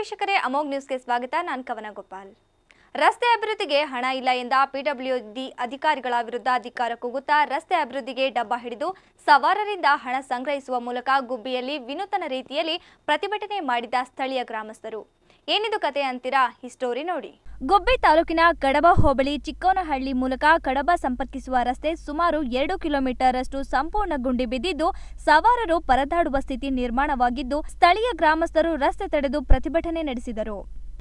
ವೀಕ್ಷಕರೇ ಅಮೋಘ್ ನ್ಯೂಸ್ಗೆ ಸ್ವಾಗತ ನಾನು ಕವನ ಗೋಪಾಲ್ ರಸ್ತೆ ಅಭಿವೃದ್ಧಿಗೆ ಹಣ ಇಲ್ಲ ಎಂದ ಪಿಡಬ್ಲ್ಯೂಡಿ ಅಧಿಕಾರಿಗಳ ವಿರುದ್ಧ ಅಧಿಕಾರ ಕೂಗುತ್ತಾ ರಸ್ತೆ ಅಭಿವೃದ್ಧಿಗೆ ಡಬ್ಬ ಹಿಡಿದು ಸವಾರರಿಂದ ಹಣ ಸಂಗ್ರಹಿಸುವ ಮೂಲಕ ಗುಬ್ಬಿಯಲ್ಲಿ ವಿನೂತನ ರೀತಿಯಲ್ಲಿ ಪ್ರತಿಭಟನೆ ಮಾಡಿದ ಸ್ಥಳೀಯ ಗ್ರಾಮಸ್ಥರು ಏನಿದು ಕತೆ ಅಂತೀರಾ ಈ ಸ್ಟೋರಿ ನೋಡಿ ಗುಬ್ಬಿ ತಾಲೂಕಿನ ಕಡಬ ಹೋಬಳಿ ಚಿಕ್ಕೋನಹಳ್ಳಿ ಮೂಲಕ ಕಡಬ ಸಂಪರ್ಕಿಸುವ ರಸ್ತೆ ಸುಮಾರು ಎರಡು ಕಿಲೋಮೀಟರ್ ಅಷ್ಟು ಸಂಪೂರ್ಣ ಗುಂಡಿ ಬಿದ್ದಿದ್ದು ಸವಾರರು ಪರದಾಡುವ ಸ್ಥಿತಿ ನಿರ್ಮಾಣವಾಗಿದ್ದು ಸ್ಥಳೀಯ ಗ್ರಾಮಸ್ಥರು ರಸ್ತೆ ತಡೆದು ಪ್ರತಿಭಟನೆ ನಡೆಸಿದರು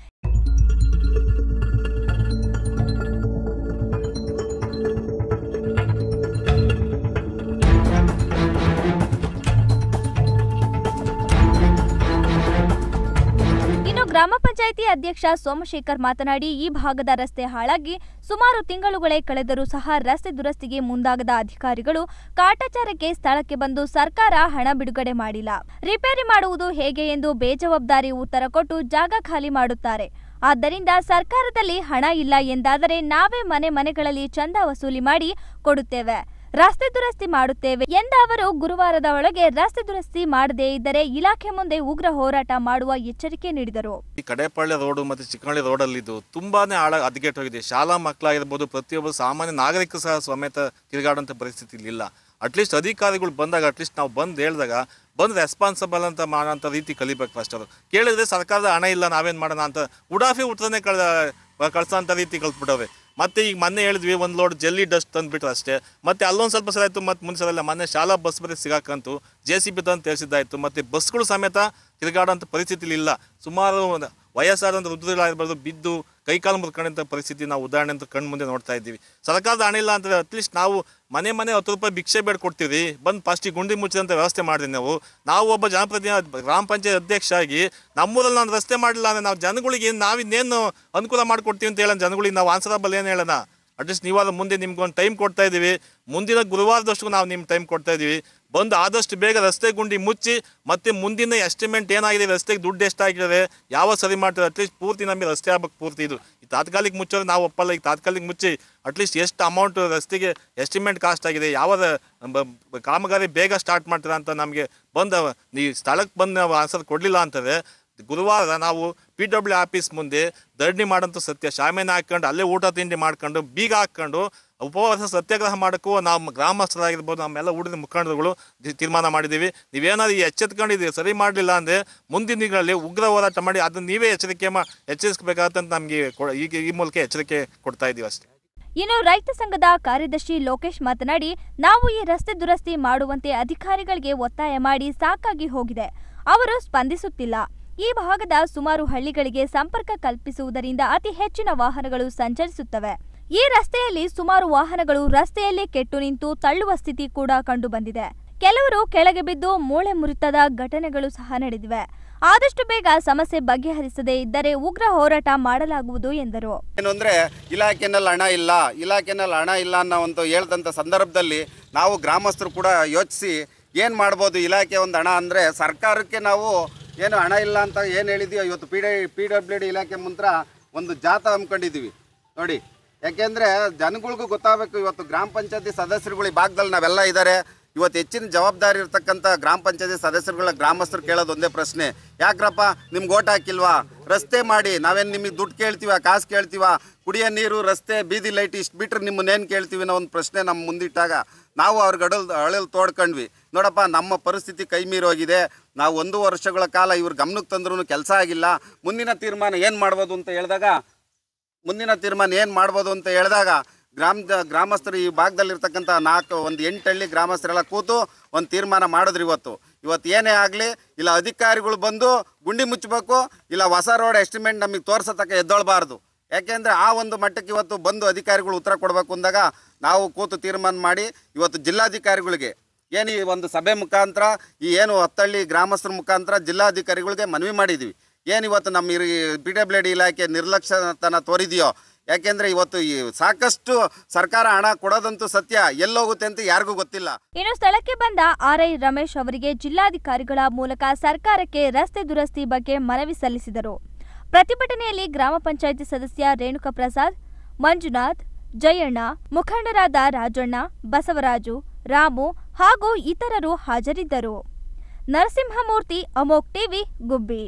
ಇನ್ನು ಗ್ರಾಮ ಪಂಚಾಯಿತಿ ಅಧ್ಯಕ್ಷ ಸೋಮಶೇಖರ್ ಮಾತನಾಡಿ ಈ ಭಾಗದ ರಸ್ತೆ ಹಾಳಾಗಿ ಸುಮಾರು ತಿಂಗಳುಗಳೇ ಕಳೆದರೂ ಸಹ ರಸ್ತೆ ದುರಸ್ತಿಗೆ ಮುಂದಾಗದ ಅಧಿಕಾರಿಗಳು ಕಾಟಾಚಾರಕ್ಕೆ ಸ್ಥಳಕ್ಕೆ ಬಂದು ಸರ್ಕಾರ ಹಣ ಬಿಡುಗಡೆ ಮಾಡಿಲ್ಲ ರಿಪೇರಿ ಮಾಡುವುದು ಹೇಗೆ ಎಂದು ಬೇಜವಾಬ್ದಾರಿ ಉತ್ತರ ಕೊಟ್ಟು ಜಾಗ ಖಾಲಿ ಮಾಡುತ್ತಾರೆ ಆದ್ದರಿಂದ ಸರ್ಕಾರದಲ್ಲಿ ಹಣ ಇಲ್ಲ ಎಂದಾದರೆ ನಾವೇ ಮನೆ ಮನೆಗಳಲ್ಲಿ ಚಂದ ವಸೂಲಿ ಮಾಡಿ ಕೊಡುತ್ತೇವೆ ರಸ್ತೆ ದುರಸ್ತಿ ಮಾಡುತ್ತೇವೆ ಎಂದ ಅವರು ಗುರುವಾರದ ಒಳಗೆ ರಸ್ತೆ ದುರಸ್ತಿ ಮಾಡದೇ ಇದ್ದರೆ ಇಲಾಖೆ ಮುಂದೆ ಉಗ್ರ ಹೋರಾಟ ಮಾಡುವ ಎಚ್ಚರಿಕೆ ನೀಡಿದರು ಈ ಕಡೆಪಳ್ಳಿ ರೋಡು ಮತ್ತು ಚಿಕ್ಕನಹಳ್ಳಿ ರೋಡಲ್ಲಿದ್ದು ತುಂಬಾನೇ ಆಳ ಹದಗೆಟ್ಟು ಹೋಗಿದೆ ಶಾಲಾ ಮಕ್ಕಳಾಗಿರ್ಬೋದು ಪ್ರತಿಯೊಬ್ಬರು ಸಾಮಾನ್ಯ ನಾಗರಿಕ ಸಹ ಸಮೇತ ತಿರುಗಾಡುವಂಥ ಪರಿಸ್ಥಿತಿ ಇಲ್ಲ ಅಟ್ಲೀಸ್ಟ್ ಅಧಿಕಾರಿಗಳು ಬಂದಾಗ ಅಟ್ಲೀಸ್ಟ್ ನಾವು ಬಂದು ಹೇಳಿದಾಗ ಬಂದು ರೆಸ್ಪಾನ್ಸಿಬಲ್ ಅಂತ ಮಾಡೋಂಥ ರೀತಿ ಕಲಿಬೇಕು ಫಸ್ಟ್ ಅದು ಕೇಳಿದ್ರೆ ಸರ್ಕಾರದ ಹಣ ಇಲ್ಲ ನಾವೇನು ಮಾಡೋಣ ಅಂತ ಉಡಾಫಿ ಉತ್ತರನೇ ಕಳ ಕಳ್ಸೋಂಥ ರೀತಿ ಕಲ್ತ್ಬಿಟ್ಟವ್ರೆ ಮತ್ತೆ ಈಗ ಮೊನ್ನೆ ಹೇಳಿದ್ವಿ ಒಂದು ಲೋಡ್ ಜಲ್ಲಿ ಡಸ್ಟ್ ತಂದುಬಿಟ್ರು ಅಷ್ಟೇ ಮತ್ತೆ ಅಲ್ಲೊಂದು ಸ್ವಲ್ಪ ಸಲ ಆಯಿತು ಮತ್ತು ಮುಂದೆ ಸಲ ಇಲ್ಲ ಮೊನ್ನೆ ಶಾಲಾ ಬಸ್ ಬರೀ ಸಿಗಾಕಂತು ಜೆ ಸಿ ಬಿ ತಂದು ತಿಳಿಸಿದ್ದಾಯಿತು ಮತ್ತು ಬಸ್ಗಳು ಸಮೇತ ತಿರುಗಾಡೋಂಥ ಪರಿಸ್ಥಿತಿ ಇಲ್ಲ ಸುಮಾರು ಒಂದು ವಯಸ್ಸಾದಂಥ ವೃದ್ಧಗಳಾಗಿರ್ಬೋದು ಬಿದ್ದು ಕೈಕಾಲು ಮುರ್ಕೊಂಡಂಥ ಪರಿಸ್ಥಿತಿ ನಾವು ಉದಾಹರಣೆ ಅಂತ ಕಣ್ಣು ಮುಂದೆ ನೋಡ್ತಾ ಇದ್ದೀವಿ ಸರ್ಕಾರದ ಹಣ ಇಲ್ಲ ಅಂತಂದ್ರೆ ಅಟ್ಲೀಸ್ಟ್ ನಾವು ಮನೆ ಮನೆ ಹತ್ತು ರೂಪಾಯಿ ಭಿಕ್ಷೆ ಬೇಡ ಕೊಡ್ತೀವಿ ಬಂದು ಫಸ್ಟಿಗೆ ಗುಂಡಿ ಮುಚ್ಚಿದಂಥ ವ್ಯವಸ್ಥೆ ಮಾಡಿದ್ವಿ ನಾವು ನಾವು ಒಬ್ಬ ಜನಪ್ರತಿನಿಧಿ ಗ್ರಾಮ ಪಂಚಾಯತ್ ಅಧ್ಯಕ್ಷ ಆಗಿ ನಮ್ಮೂರಲ್ಲಿ ನಾನು ರಸ್ತೆ ಮಾಡಿಲ್ಲ ಅಂದರೆ ನಾವು ಜನಗಳಿಗೆ ನಾವಿನ್ನೇನು ಅನುಕೂಲ ಮಾಡಿಕೊಡ್ತೀವಿ ಅಂತ ಹೇಳೋಣ ಜನಗಳಿಗೆ ನಾವು ಆನ್ಸರಬಲ್ ಏನು ಹೇಳೋಣ ಅಟ್ಲೀಸ್ಟ್ ನೀವಾದ ಮುಂದೆ ನಿಮ್ಗೆ ಒಂದು ಟೈಮ್ ಕೊಡ್ತಾ ಇದ್ದೀವಿ ಮುಂದಿನ ಗುರುವಾರದಷ್ಟು ನಾವು ನಿಮ್ಮ ಟೈಮ್ ಕೊಡ್ತಾ ಇದ್ದೀವಿ ಬಂದು ಆದಷ್ಟು ಬೇಗ ರಸ್ತೆ ಗುಂಡಿ ಮುಚ್ಚಿ ಮತ್ತೆ ಮುಂದಿನ ಎಸ್ಟಿಮೇಟ್ ಏನಾಗಿದೆ ರಸ್ತೆಗೆ ದುಡ್ಡು ಎಷ್ಟಾಗಿದೆ ಯಾವ ಸರಿ ಮಾಡ್ತಾರೆ ಅಟ್ಲೀಸ್ಟ್ ಪೂರ್ತಿ ನಮಗೆ ರಸ್ತೆ ಆಗ್ಬೇಕು ಪೂರ್ತಿ ಇದು ಈ ತಾತ್ಕಾಲಿಕ ಮುಚ್ಚೋದ್ರೆ ನಾವು ಒಪ್ಪಲ್ಲ ಈಗ ತಾತ್ಕಾಲಿಕ ಮುಚ್ಚಿ ಅಟ್ಲೀಸ್ಟ್ ಎಷ್ಟು ಅಮೌಂಟ್ ರಸ್ತೆಗೆ ಎಸ್ಟಿಮೇಟ್ ಕಾಸ್ಟ್ ಆಗಿದೆ ಯಾವ ಬ- ಬ- ಕಾಮಗಾರಿ ಬೇಗ ಸ್ಟಾರ್ಟ್ ಮಾಡ್ತೀರಾ ಅಂತ ನಮಗೆ ಬಂದು ನೀವು ಸ್ಥಳಕ್ಕೆ ಬಂದು ನಾವು ಆನ್ಸರ್ ಕೊಡಲಿಲ್ಲ ಅಂತಂದರೆ ಗುರುವಾರ ನಾವು ಪಿ ಡಬ್ಲ್ಯೂ ಆಫೀಸ್ ಮುಂದೆ ಧರಣಿ ಮಾಡೋಂಥ ಸತ್ಯ ಶಾಮಿಯಾನ ಹಾಕ್ಕೊಂಡು ಅಲ್ಲೇ ಊಟ ತಿಂಡಿ ಮಾಡ್ಕೊಂಡು ಬೀಗ ಹಾಕ್ಕೊಂಡು ಉಪವಾಸ ಸತ್ಯಾಗ್ರಹ ಮಾಡೋಕ್ಕೂ ನಾವು ಗ್ರಾಮಸ್ಥರಾಗಿರ್ಬೋದು ನಮ್ಮೆಲ್ಲ ಊರಿನ ಮುಖಂಡರುಗಳು ದಿ- ತೀರ್ಮಾನ ಮಾಡಿದ್ದೀವಿ ನೀವೇನಾದ್ರು ಈ ಎಚ್ಚೆತ್ಕೊಂಡಿದ್ದೀವಿ ಸರಿ ಮಾಡಲಿಲ್ಲ ಅಂದರೆ ಮುಂದಿನ ದಿನಗಳಲ್ಲಿ ಉಗ್ರ ಹೋರಾಟ ಮಾಡಿ ಅದನ್ನು ನೀವೇ ಎಚ್ಚರಿಕೆ ಮಾ ಎಚ್ಚರಿಸಬೇಕಾಗತ್ತಂತ ನಮಗೆ ಈಗ ಈ ಮೂಲಕ ಎಚ್ಚರಿಕೆ ಕೊಡ್ತಾ ಇದ್ದೀವಿ ಅಷ್ಟೇ ಇನ್ನು ರೈತ ಸಂಘದ ಕಾರ್ಯದರ್ಶಿ ಲೋಕೇಶ್ ಮಾತನಾಡಿ ನಾವು ಈ ರಸ್ತೆ ದುರಸ್ತಿ ಮಾಡುವಂತೆ ಅಧಿಕಾರಿಗಳಿಗೆ ಒತ್ತಾಯ ಮಾಡಿ ಸಾಕಾಗಿ ಹೋಗಿದೆ ಅವರು ಸ್ಪಂದಿಸುತ್ತಿಲ್ಲ ಈ ಭಾಗದ ಸುಮಾರು ಹಳ್ಳಿಗಳಿಗೆ ಸಂಪರ್ಕ ಕಲ್ಪಿಸುವುದರಿಂದ ಅತಿ ಹೆಚ್ಚಿನ ವಾಹನಗಳು ಸಂಚರಿಸುತ್ತವೆ ಈ ರಸ್ತೆಯಲ್ಲಿ ಸುಮಾರು ವಾಹನಗಳು ರಸ್ತೆಯಲ್ಲೇ ಕೆಟ್ಟು ನಿಂತು ತಳ್ಳುವ ಸ್ಥಿತಿ ಕೂಡ ಕಂಡುಬಂದಿದೆ ಕೆಲವರು ಕೆಳಗೆ ಬಿದ್ದು ಮೂಳೆ ಮುರಿತದ ಘಟನೆಗಳು ಸಹ ನಡೆದಿವೆ ಆದಷ್ಟು ಬೇಗ ಸಮಸ್ಯೆ ಬಗೆಹರಿಸದೇ ಇದ್ದರೆ ಉಗ್ರ ಹೋರಾಟ ಮಾಡಲಾಗುವುದು ಎಂದರು ಏನು ಅಂದರೆ ಇಲಾಖೆನಲ್ಲಿ ಹಣ ಇಲ್ಲ ಇಲಾಖೆನಲ್ಲಿ ಹಣ ಇಲ್ಲ ಅನ್ನೋ ಒಂದು ಹೇಳ್ದಂಥ ಸಂದರ್ಭದಲ್ಲಿ ನಾವು ಗ್ರಾಮಸ್ಥರು ಕೂಡ ಯೋಚಿಸಿ ಏನು ಮಾಡ್ಬೋದು ಇಲಾಖೆ ಒಂದು ಹಣ ಅಂದರೆ ಸರ್ಕಾರಕ್ಕೆ ನಾವು ಏನು ಹಣ ಇಲ್ಲ ಅಂತ ಏನು ಹೇಳಿದೀವೋ ಇವತ್ತು P D P W D ಇಲಾಖೆ ಮುಂತ್ರ ಒಂದು ಜಾಥಾ ಹಮ್ಮಿಕೊಂಡಿದ್ದೀವಿ ನೋಡಿ ಯಾಕೆಂದರೆ ಜನಗಳಿಗೂ ಗೊತ್ತಾಗಬೇಕು ಇವತ್ತು ಗ್ರಾಮ ಪಂಚಾಯತಿ ಸದಸ್ಯರುಗಳು ಈ ಭಾಗದಲ್ಲಿ ನಾವೆಲ್ಲ ಇದ್ದಾರೆ ಇವತ್ತು ಹೆಚ್ಚಿನ ಜವಾಬ್ದಾರಿ ಇರ್ತಕ್ಕಂಥ ಗ್ರಾಮ ಪಂಚಾಯತಿ ಸದಸ್ಯರುಗಳ ಗ್ರಾಮಸ್ಥರು ಕೇಳೋದು ಒಂದೇ ಪ್ರಶ್ನೆ ಯಾಕ್ರಪ್ಪ ನಿಮ್ಗೆ ಓಟ್ ಹಾಕಿಲ್ವಾ ರಸ್ತೆ ಮಾಡಿ ನಾವೇನು ನಿಮಗೆ ದುಡ್ಡು ಕೇಳ್ತೀವ ಕಾಸು ಕೇಳ್ತೀವ ಕುಡಿಯೋ ನೀರು ರಸ್ತೆ ಬೀದಿ ಲೈಟ್ ಇಷ್ಟು ಬಿಟ್ರೆ ನಿಮ್ಮನ್ನೇನು ಕೇಳ್ತೀವಿ ಅನ್ನೋ ಒಂದು ಪ್ರಶ್ನೆ ನಮ್ಮ ಮುಂದಿಟ್ಟಾಗ ನಾವು ಅವ್ರಿಗೆ ಅಡಲ್ ಅಳಲ್ ತೋಡ್ಕೊಂಡ್ವಿ ನೋಡಪ್ಪ ನಮ್ಮ ಪರಿಸ್ಥಿತಿ ಕೈ ಮೀರೋಗಿದೆ ನಾವು ಒಂದು ವರ್ಷಗಳ ಕಾಲ ಇವ್ರ ಗಮನಕ್ಕೆ ತಂದ್ರೂ ಕೆಲಸ ಆಗಿಲ್ಲ ಮುಂದಿನ ತೀರ್ಮಾನ ಏನು ಮಾಡ್ಬೋದು ಅಂತ ಹೇಳಿದಾಗ ಮುಂದಿನ ತೀರ್ಮಾನ ಏನು ಮಾಡ್ಬೋದು ಅಂತ ಹೇಳಿದಾಗ ಗ್ರಾಮದ ಗ್ರಾಮಸ್ಥರು ಈ ಭಾಗದಲ್ಲಿರ್ತಕ್ಕಂಥ ನಾಲ್ಕು ಒಂದು ಎಂಟು ಹಳ್ಳಿ ಗ್ರಾಮಸ್ಥರೆಲ್ಲ ಕೂತು ಒಂದು ತೀರ್ಮಾನ ಮಾಡಿದ್ರು ಇವತ್ತು ಇವತ್ತು ಏನೇ ಆಗಲಿ ಇಲ್ಲ ಅಧಿಕಾರಿಗಳು ಬಂದು ಗುಂಡಿ ಮುಚ್ಚಬೇಕು ಇಲ್ಲ ಹೊಸ ರೋಡ್ ಎಸ್ಟಿಮೇಟ್ ನಮಗೆ ತೋರ್ಸತಕ್ಕ ಎದ್ದೊಳ್ಬಾರ್ದು ಯಾಕೆಂದರೆ ಆ ಒಂದು ಮಟ್ಟಕ್ಕೆ ಇವತ್ತು ಬಂದು ಅಧಿಕಾರಿಗಳು ಉತ್ತರ ಕೊಡಬೇಕು ಅಂದಾಗ ನಾವು ಕೂತು ತೀರ್ಮಾನ ಮಾಡಿ ಇವತ್ತು ಜಿಲ್ಲಾಧಿಕಾರಿಗಳಿಗೆ ಏನು ಈ ಒಂದು ಸಭೆ ಮುಖಾಂತರ ಈ ಏನು ಹತ್ತಳ್ಳಿ ಗ್ರಾಮಸ್ಥರ ಮುಖಾಂತರ ಜಿಲ್ಲಾಧಿಕಾರಿಗಳಿಗೆ ಮನವಿ ಮಾಡಿದ್ದೀವಿ ಏನು ಇವತ್ತು ನಮ್ಮ ಪಿ ಡಬ್ಲ್ಯೂ ಡಿ ಇಲಾಖೆ ನಿರ್ಲಕ್ಷ್ಯತನ ತೋರಿದೆಯೋ ಯಾಕೆಂದರೆ ಇವತ್ತು ಈ ಸಾಕಷ್ಟು ಸರ್ಕಾರ ಹಣ ಕೊಡೋದಂತೂ ಸತ್ಯ ಎಲ್ಲೋಗುತ್ತೆ ಅಂತ ಯಾರಿಗೂ ಗೊತ್ತಿಲ್ಲ ಇನ್ನು ಸ್ಥಳಕ್ಕೆ ಬಂದ ಆರ್ಐ ರಮೇಶ್ ಅವರಿಗೆ ಜಿಲ್ಲಾಧಿಕಾರಿಗಳ ಮೂಲಕ ಸರ್ಕಾರಕ್ಕೆ ರಸ್ತೆ ದುರಸ್ತಿ ಬಗ್ಗೆ ಮನವಿ ಸಲ್ಲಿಸಿದರು ಪ್ರತಿಭಟನೆಯಲ್ಲಿ ಗ್ರಾಮ ಪಂಚಾಯಿತಿ ಸದಸ್ಯ ರೇಣುಕಾ ಪ್ರಸಾದ್ ಮಂಜುನಾಥ್ ಜಯಣ್ಣ ಮುಖಂಡರಾದ ರಾಜಣ್ಣ ಬಸವರಾಜು ರಾಮು ಹಾಗೂ ಇತರರು ಹಾಜರಿದ್ದರು ನರಸಿಂಹಮೂರ್ತಿ ಅಮೋಕ್ ಟಿವಿ ಗುಬ್ಬಿ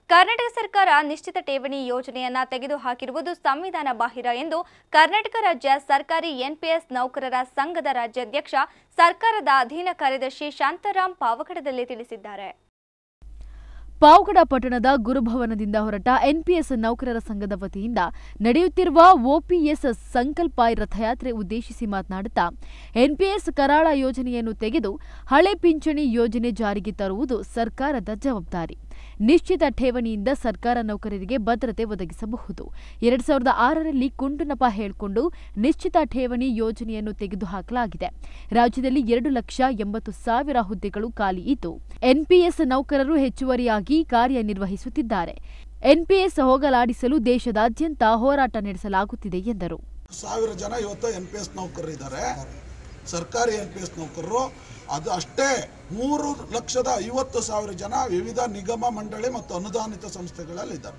ಕರ್ನಾಟಕ ಸರ್ಕಾರ ನಿಶ್ಚಿತ ಠೇವಣಿ ಯೋಜನೆಯನ್ನ ತೆಗೆದುಹಾಕಿರುವುದು ಸಂವಿಧಾನ ಬಾಹಿರ ಎಂದು ಕರ್ನಾಟಕ ರಾಜ್ಯ ಸರ್ಕಾರಿ ಎನ್ಪಿಎಸ್ ನೌಕರರ ಸಂಘದ ರಾಜ್ಯಾಧ್ಯಕ್ಷ ಸರ್ಕಾರದ ಅಧೀನ ಕಾರ್ಯದರ್ಶಿ ಶಾಂತಾರಾಮ್ ಪಾವಗಡದಲ್ಲಿ ತಿಳಿಸಿದ್ದಾರೆ ಪಾವಗಡ ಪಟ್ಟಣದ ಗುರುಭವನದಿಂದ ಹೊರಟ ಎನ್ಪಿಎಸ್ ನೌಕರರ ಸಂಘದ ವತಿಯಿಂದ ನಡೆಯುತ್ತಿರುವ ಒಪಿಎಸ್ ಸಂಕಲ್ಪ ರಥಯಾತ್ರೆ ಉದ್ದೇಶಿಸಿ ಮಾತನಾಡುತ್ತಾ ಎನ್ಪಿಎಸ್ ಕರಾಳ ಯೋಜನೆಯನ್ನು ತೆಗೆದು ಹಳೆ ಪಿಂಚಣಿ ಯೋಜನೆ ಜಾರಿಗೆ ತರುವುದು ಸರ್ಕಾರದ ಜವಾಬ್ದಾರಿ ನಿಶ್ಚಿತ ಠೇವಣಿಯಿಂದ ಸರ್ಕಾರ ನೌಕರರಿಗೆ ಭದ್ರತೆ ಒದಗಿಸಬಹುದು ಎರಡ್ ಸಾವಿರದ ಆರರಲ್ಲಿ ಕುಂಟುನಪ ಹೇಳಿಕೊಂಡು ನಿಶ್ಚಿತ ಠೇವಣಿ ಯೋಜನೆಯನ್ನು ತೆಗೆದುಹಾಕಲಾಗಿದೆ ರಾಜ್ಯದಲ್ಲಿ ಎರಡು ಲಕ್ಷ ಎಂಬತ್ತು ಸಾವಿರ ಹುದ್ದೆಗಳು ಖಾಲಿ ಇದ್ದು ಎನ್ಪಿಎಸ್ ನೌಕರರು ಹೆಚ್ಚುವರಿಯಾಗಿ ಕಾರ್ಯನಿರ್ವಹಿಸುತ್ತಿದ್ದಾರೆ ಎನ್ಪಿಎಸ್ ಹೋಗಲಾಡಿಸಲು ದೇಶದಾದ್ಯಂತ ಹೋರಾಟ ನಡೆಸಲಾಗುತ್ತಿದೆ ಎಂದರು ಸಾವಿರ ಜನ ಇವತ್ತು ಎನ್ ಪಿ ಎಸ್ ನೌಕರರಿದ್ದಾರೆ ಸರ್ಕಾರಿ ಎನ್ ಪಿ ಎಸ್ ನೌಕರರು ಅದು ಅಷ್ಟೇ ಮೂರು ಲಕ್ಷದ ಐವತ್ತು ಸಾವಿರ ಜನ ವಿವಿಧ ನಿಗಮ ಮಂಡಳಿ ಮತ್ತು ಅನುದಾನಿತ ಸಂಸ್ಥೆಗಳಲ್ಲಿ ಇದ್ದಾರೆ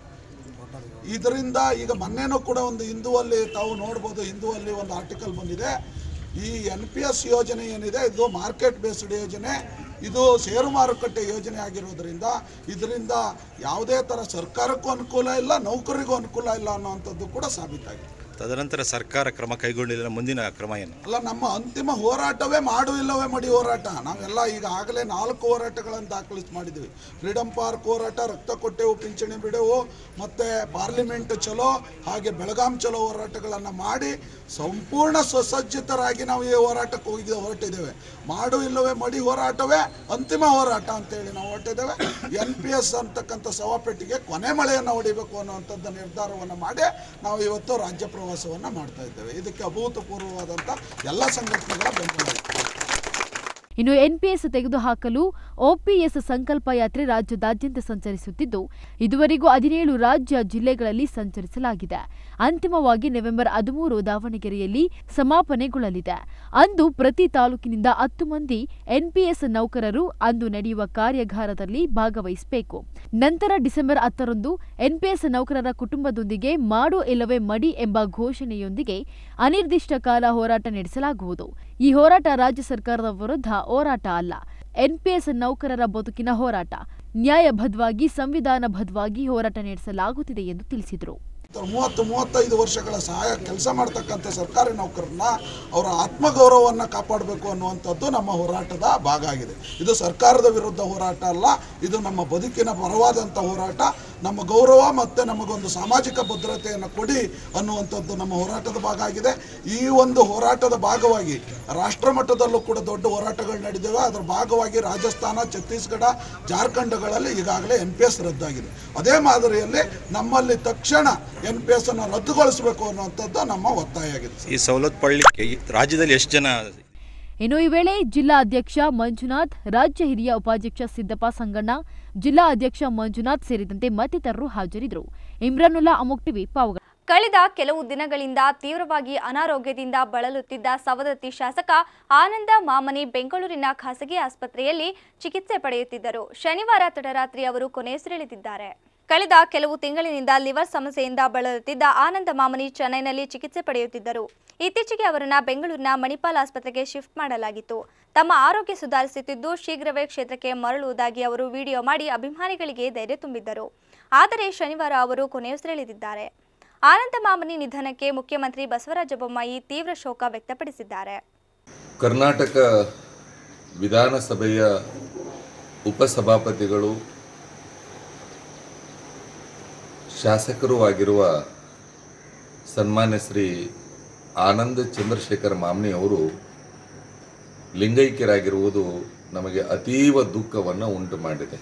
ಇದರಿಂದ ಈಗ ಮೊನ್ನೆನೂ ಕೂಡ ಒಂದು ಹಿಂದುವಲ್ಲಿ ತಾವು ನೋಡ್ಬೋದು ಹಿಂದುವಲ್ಲಿ ಒಂದು ಆರ್ಟಿಕಲ್ ಬಂದಿದೆ ಈ ಎನ್ ಪಿ ಎಸ್ ಯೋಜನೆ ಏನಿದೆ ಇದು ಮಾರ್ಕೆಟ್ ಬೇಸ್ಡ್ ಯೋಜನೆ ಇದು ಷೇರು ಮಾರುಕಟ್ಟೆ ಯೋಜನೆ ಆಗಿರೋದ್ರಿಂದ ಇದರಿಂದ ಯಾವುದೇ ಥರ ಸರ್ಕಾರಕ್ಕೂ ಅನುಕೂಲ ಇಲ್ಲ ನೌಕರಿಗೂ ಅನುಕೂಲ ಇಲ್ಲ ಅನ್ನೋವಂಥದ್ದು ಕೂಡ ಸಾಬೀತಾಗಿದೆ ತದನಂತರ ಸರ್ಕಾರ ಕ್ರಮ ಕೈಗೊಂಡಿಲ್ಲ ಮುಂದಿನ ಕ್ರಮ ಏನು ಅಲ್ಲ ನಮ್ಮ ಅಂತಿಮ ಹೋರಾಟವೇ ಮಾಡು ಇಲ್ಲವೇ ಮಡಿ ಹೋರಾಟ ನಾವೆಲ್ಲ ಈಗಾಗಲೇ ನಾಲ್ಕು ಹೋರಾಟಗಳನ್ನು ದಾಖಲಿಸಿ ಮಾಡಿದ್ವಿ ಫ್ರೀಡಮ್ ಪಾರ್ಕ್ ಹೋರಾಟ ರಕ್ತ ಕೊಟ್ಟೆವು ಪಿಂಚಣಿ ಬಿಡೆವು ಮತ್ತು ಪಾರ್ಲಿಮೆಂಟ್ ಚಲೋ ಹಾಗೆ ಬೆಳಗಾಂ ಚಲೋ ಹೋರಾಟಗಳನ್ನು ಮಾಡಿ ಸಂಪೂರ್ಣ ಸುಸಜ್ಜಿತರಾಗಿ ನಾವು ಈ ಹೋರಾಟಕ್ಕೆ ಹೋಗಿ ಹೊರಟಿದ್ದೇವೆ ಮಾಡು ಇಲ್ಲವೇ ಮಡಿ ಹೋರಾಟವೇ ಅಂತಿಮ ಹೋರಾಟ ಅಂತೇಳಿ ನಾವು ಹೊರಟಿದ್ದೇವೆ ಎನ್ ಪಿ ಎಸ್ ಅಂತಕ್ಕಂಥ ಸವಾಪೆಟ್ಟಿಗೆ ಕೊನೆ ಮಳೆಯನ್ನು ಹೊಡಿಬೇಕು ಅನ್ನುವಂಥದ್ದು ನಿರ್ಧಾರವನ್ನು ಮಾಡಿ ನಾವು ಇವತ್ತು ರಾಜ್ಯ ಪ್ರವಾಸವನ್ನು ಮಾಡ್ತಾ ಇದ್ದೇವೆ ಇದಕ್ಕೆ ಅಭೂತಪೂರ್ವವಾದಂಥ ಎಲ್ಲ ಸಂಘಟನೆಗಳ ಬೆಂಬಲ ಇದೆ. ಇನ್ನು ಎನ್ಪಿಎಸ್ ತೆಗೆದುಹಾಕಲು ಒಪಿಎಸ್ ಸಂಕಲ್ಪ ಯಾತ್ರೆ ರಾಜ್ಯದಾದ್ಯಂತ ಸಂಚರಿಸುತ್ತಿದ್ದು ಇದುವರೆಗೂ ಹದಿನೇಳು ರಾಜ್ಯ ಜಿಲ್ಲೆಗಳಲ್ಲಿ ಸಂಚರಿಸಲಾಗಿದೆ ಅಂತಿಮವಾಗಿ ನವೆಂಬರ್ ಹದಿಮೂರು ದಾವಣಗೆರೆಯಲ್ಲಿ ಸಮಾಪನೆಗೊಳ್ಳಲಿದೆ ಅಂದು ಪ್ರತಿ ತಾಲೂಕಿನಿಂದ ಹತ್ತು ಮಂದಿ ಎನ್ಪಿಎಸ್ ನೌಕರರು ಅಂದು ನಡೆಯುವ ಕಾರ್ಯಾಗಾರದಲ್ಲಿ ಭಾಗವಹಿಸಬೇಕು ನಂತರ ಡಿಸೆಂಬರ್ ಹತ್ತರಂದು ಎನ್ಪಿಎಸ್ ನೌಕರರ ಕುಟುಂಬದೊಂದಿಗೆ ಮಾಡು ಇಲ್ಲವೇ ಮಡಿ ಎಂಬ ಘೋಷಣೆಯೊಂದಿಗೆ ಅನಿರ್ದಿಷ್ಟ ಕಾಲ ಹೋರಾಟ ನಡೆಸಲಾಗುವುದು ಈ ಹೋರಾಟ ರಾಜ್ಯ ಸರ್ಕಾರದ ವಿರುದ್ಧ ಹೋರಾಟ ಅಲ್ಲ ಎನ್ಪಿಎಸ್ ನೌಕರರ ಬದುಕಿನ ಹೋರಾಟ ನ್ಯಾಯಬದ್ಧವಾಗಿ ಸಂವಿಧಾನಬದ್ಧವಾಗಿ ಹೋರಾಟ ನಡೆಸಲಾಗುತ್ತಿದೆ ಎಂದು ತಿಳಿಸಿದರು ಮೂವತ್ತು ಮೂವತ್ತೈದು ವರ್ಷಗಳ ಸಹಾಯ ಕೆಲಸ ಮಾಡ್ತಕ್ಕಂಥ ಸರ್ಕಾರಿ ನೌಕರರನ್ನ ಅವರ ಆತ್ಮಗೌರವವನ್ನು ಕಾಪಾಡಬೇಕು ಅನ್ನುವಂಥದ್ದು ನಮ್ಮ ಹೋರಾಟದ ಭಾಗ ಆಗಿದೆ ಇದು ಸರ್ಕಾರದ ವಿರುದ್ಧ ಹೋರಾಟ ಅಲ್ಲ ಇದು ನಮ್ಮ ಬದುಕಿನ ಪರವಾದಂಥ ಹೋರಾಟ ನಮ್ಮ ಗೌರವ ಮತ್ತು ನಮಗೊಂದು ಸಾಮಾಜಿಕ ಭದ್ರತೆಯನ್ನು ಕೊಡಿ ಅನ್ನುವಂಥದ್ದು ನಮ್ಮ ಹೋರಾಟದ ಭಾಗ ಆಗಿದೆ ಈ ಒಂದು ಹೋರಾಟದ ಭಾಗವಾಗಿ ರಾಷ್ಟ್ರ ಮಟ್ಟದಲ್ಲೂ ಕೂಡ ದೊಡ್ಡ ಹೋರಾಟಗಳು ನಡೆದಿವೆ ಅದರ ಭಾಗವಾಗಿ ರಾಜಸ್ಥಾನ ಛತ್ತೀಸ್ಗಢ ಜಾರ್ಖಂಡ್ಗಳಲ್ಲಿ ಈಗಾಗಲೇ ಎನ್ ಪಿ ಎಸ್ ರದ್ದಾಗಿದೆ ಅದೇ ಮಾದರಿಯಲ್ಲಿ ನಮ್ಮಲ್ಲಿ ತಕ್ಷಣ ಎನ್ ಪಿ ಎಸ್ ಅನ್ನು ರದ್ದುಗೊಳಿಸಬೇಕು ಅನ್ನುವಂಥದ್ದು ನಮ್ಮ ಒತ್ತಾಯ ಆಗಿದೆ ಈ ಸವಲತ್ತು ಪಡಲಿಕ್ಕೆ ಈ ರಾಜ್ಯದಲ್ಲಿ ಎಷ್ಟು ಜನ ಇನ್ನು ಈ ವೇಳೆ ಜಿಲ್ಲಾ ಅಧ್ಯಕ್ಷ ಮಂಜುನಾಥ್ ರಾಜ್ಯ ಹಿರಿಯ ಉಪಾಧ್ಯಕ್ಷ ಸಿದ್ದಪ್ಪ ಸಂಗಣ್ಣ ಜಿಲ್ಲಾ ಅಧ್ಯಕ್ಷ ಮಂಜುನಾಥ್ ಸೇರಿದಂತೆ ಮತ್ತಿತರರು ಹಾಜರಿದ್ದರು ಇಮ್ರಾನುಲ್ಲಾ ಅಮೋಕ್ ಟಿವಿ ಪಾವಗಡ ಕಳೆದ ಕೆಲವು ದಿನಗಳಿಂದ ತೀವ್ರವಾಗಿ ಅನಾರೋಗ್ಯದಿಂದ ಬಳಲುತ್ತಿದ್ದ ಸವದತ್ತಿ ಶಾಸಕ ಆನಂದ ಮಾಮನಿ ಬೆಂಗಳೂರಿನ ಖಾಸಗಿ ಆಸ್ಪತ್ರೆಯಲ್ಲಿ ಚಿಕಿತ್ಸೆ ಪಡೆಯುತ್ತಿದ್ದರು ಶನಿವಾರ ತಡರಾತ್ರಿ ಅವರು ಕೊನೆಯುಸಿರೆಳೆದಿದ್ದಾರೆ ಕಳೆದ ಕೆಲವು ತಿಂಗಳಿನಿಂದ ಲಿವರ್ ಸಮಸ್ಯೆಯಿಂದ ಬಳಲುತ್ತಿದ್ದ ಆನಂದ ಮಾಮನಿ ಚೆನ್ನೈನಲ್ಲಿ ಚಿಕಿತ್ಸೆ ಪಡೆಯುತ್ತಿದ್ದರು ಇತ್ತೀಚೆಗೆ ಅವರನ್ನ ಬೆಂಗಳೂರಿನ ಮಣಿಪಾಲ್ ಆಸ್ಪತ್ರೆಗೆ ಶಿಫ್ಟ್ ಮಾಡಲಾಗಿತ್ತು ತಮ್ಮ ಆರೋಗ್ಯ ಸುಧಾರಿಸುತ್ತಿದ್ದು ಶೀಘ್ರವೇ ಕ್ಷೇತ್ರಕ್ಕೆ ಮರಳುವುದಾಗಿ ಅವರು ವಿಡಿಯೋ ಮಾಡಿ ಅಭಿಮಾನಿಗಳಿಗೆ ಧೈರ್ಯ ತುಂಬಿದ್ದರು ಆದರೆ ಶನಿವಾರ ಅವರು ಕೊನೆಯುಸಿರೆಳೆದಿದ್ದಾರೆ ಆನಂದ ಮಾಮನಿ ನಿಧನಕ್ಕೆ ಮುಖ್ಯಮಂತ್ರಿ ಬಸವರಾಜ ಬೊಮ್ಮಾಯಿ ತೀವ್ರ ಶೋಕ ವ್ಯಕ್ತಪಡಿಸಿದ್ದಾರೆ ಕರ್ನಾಟಕ ವಿಧಾನಸಭೆಯ ಉಪಸಭಾಪತಿಗಳು ಶಾಸಕರೂ ಆಗಿರುವ ಸನ್ಮಾನ್ಯ ಶ್ರೀ ಆನಂದ್ ಚಂದ್ರಶೇಖರ್ ಮಾಮ್ನಿ ಅವರು ಲಿಂಗೈಕ್ಯರಾಗಿರುವುದು ನಮಗೆ ಅತೀವ ದುಃಖವನ್ನು ಉಂಟು ಮಾಡಿದೆ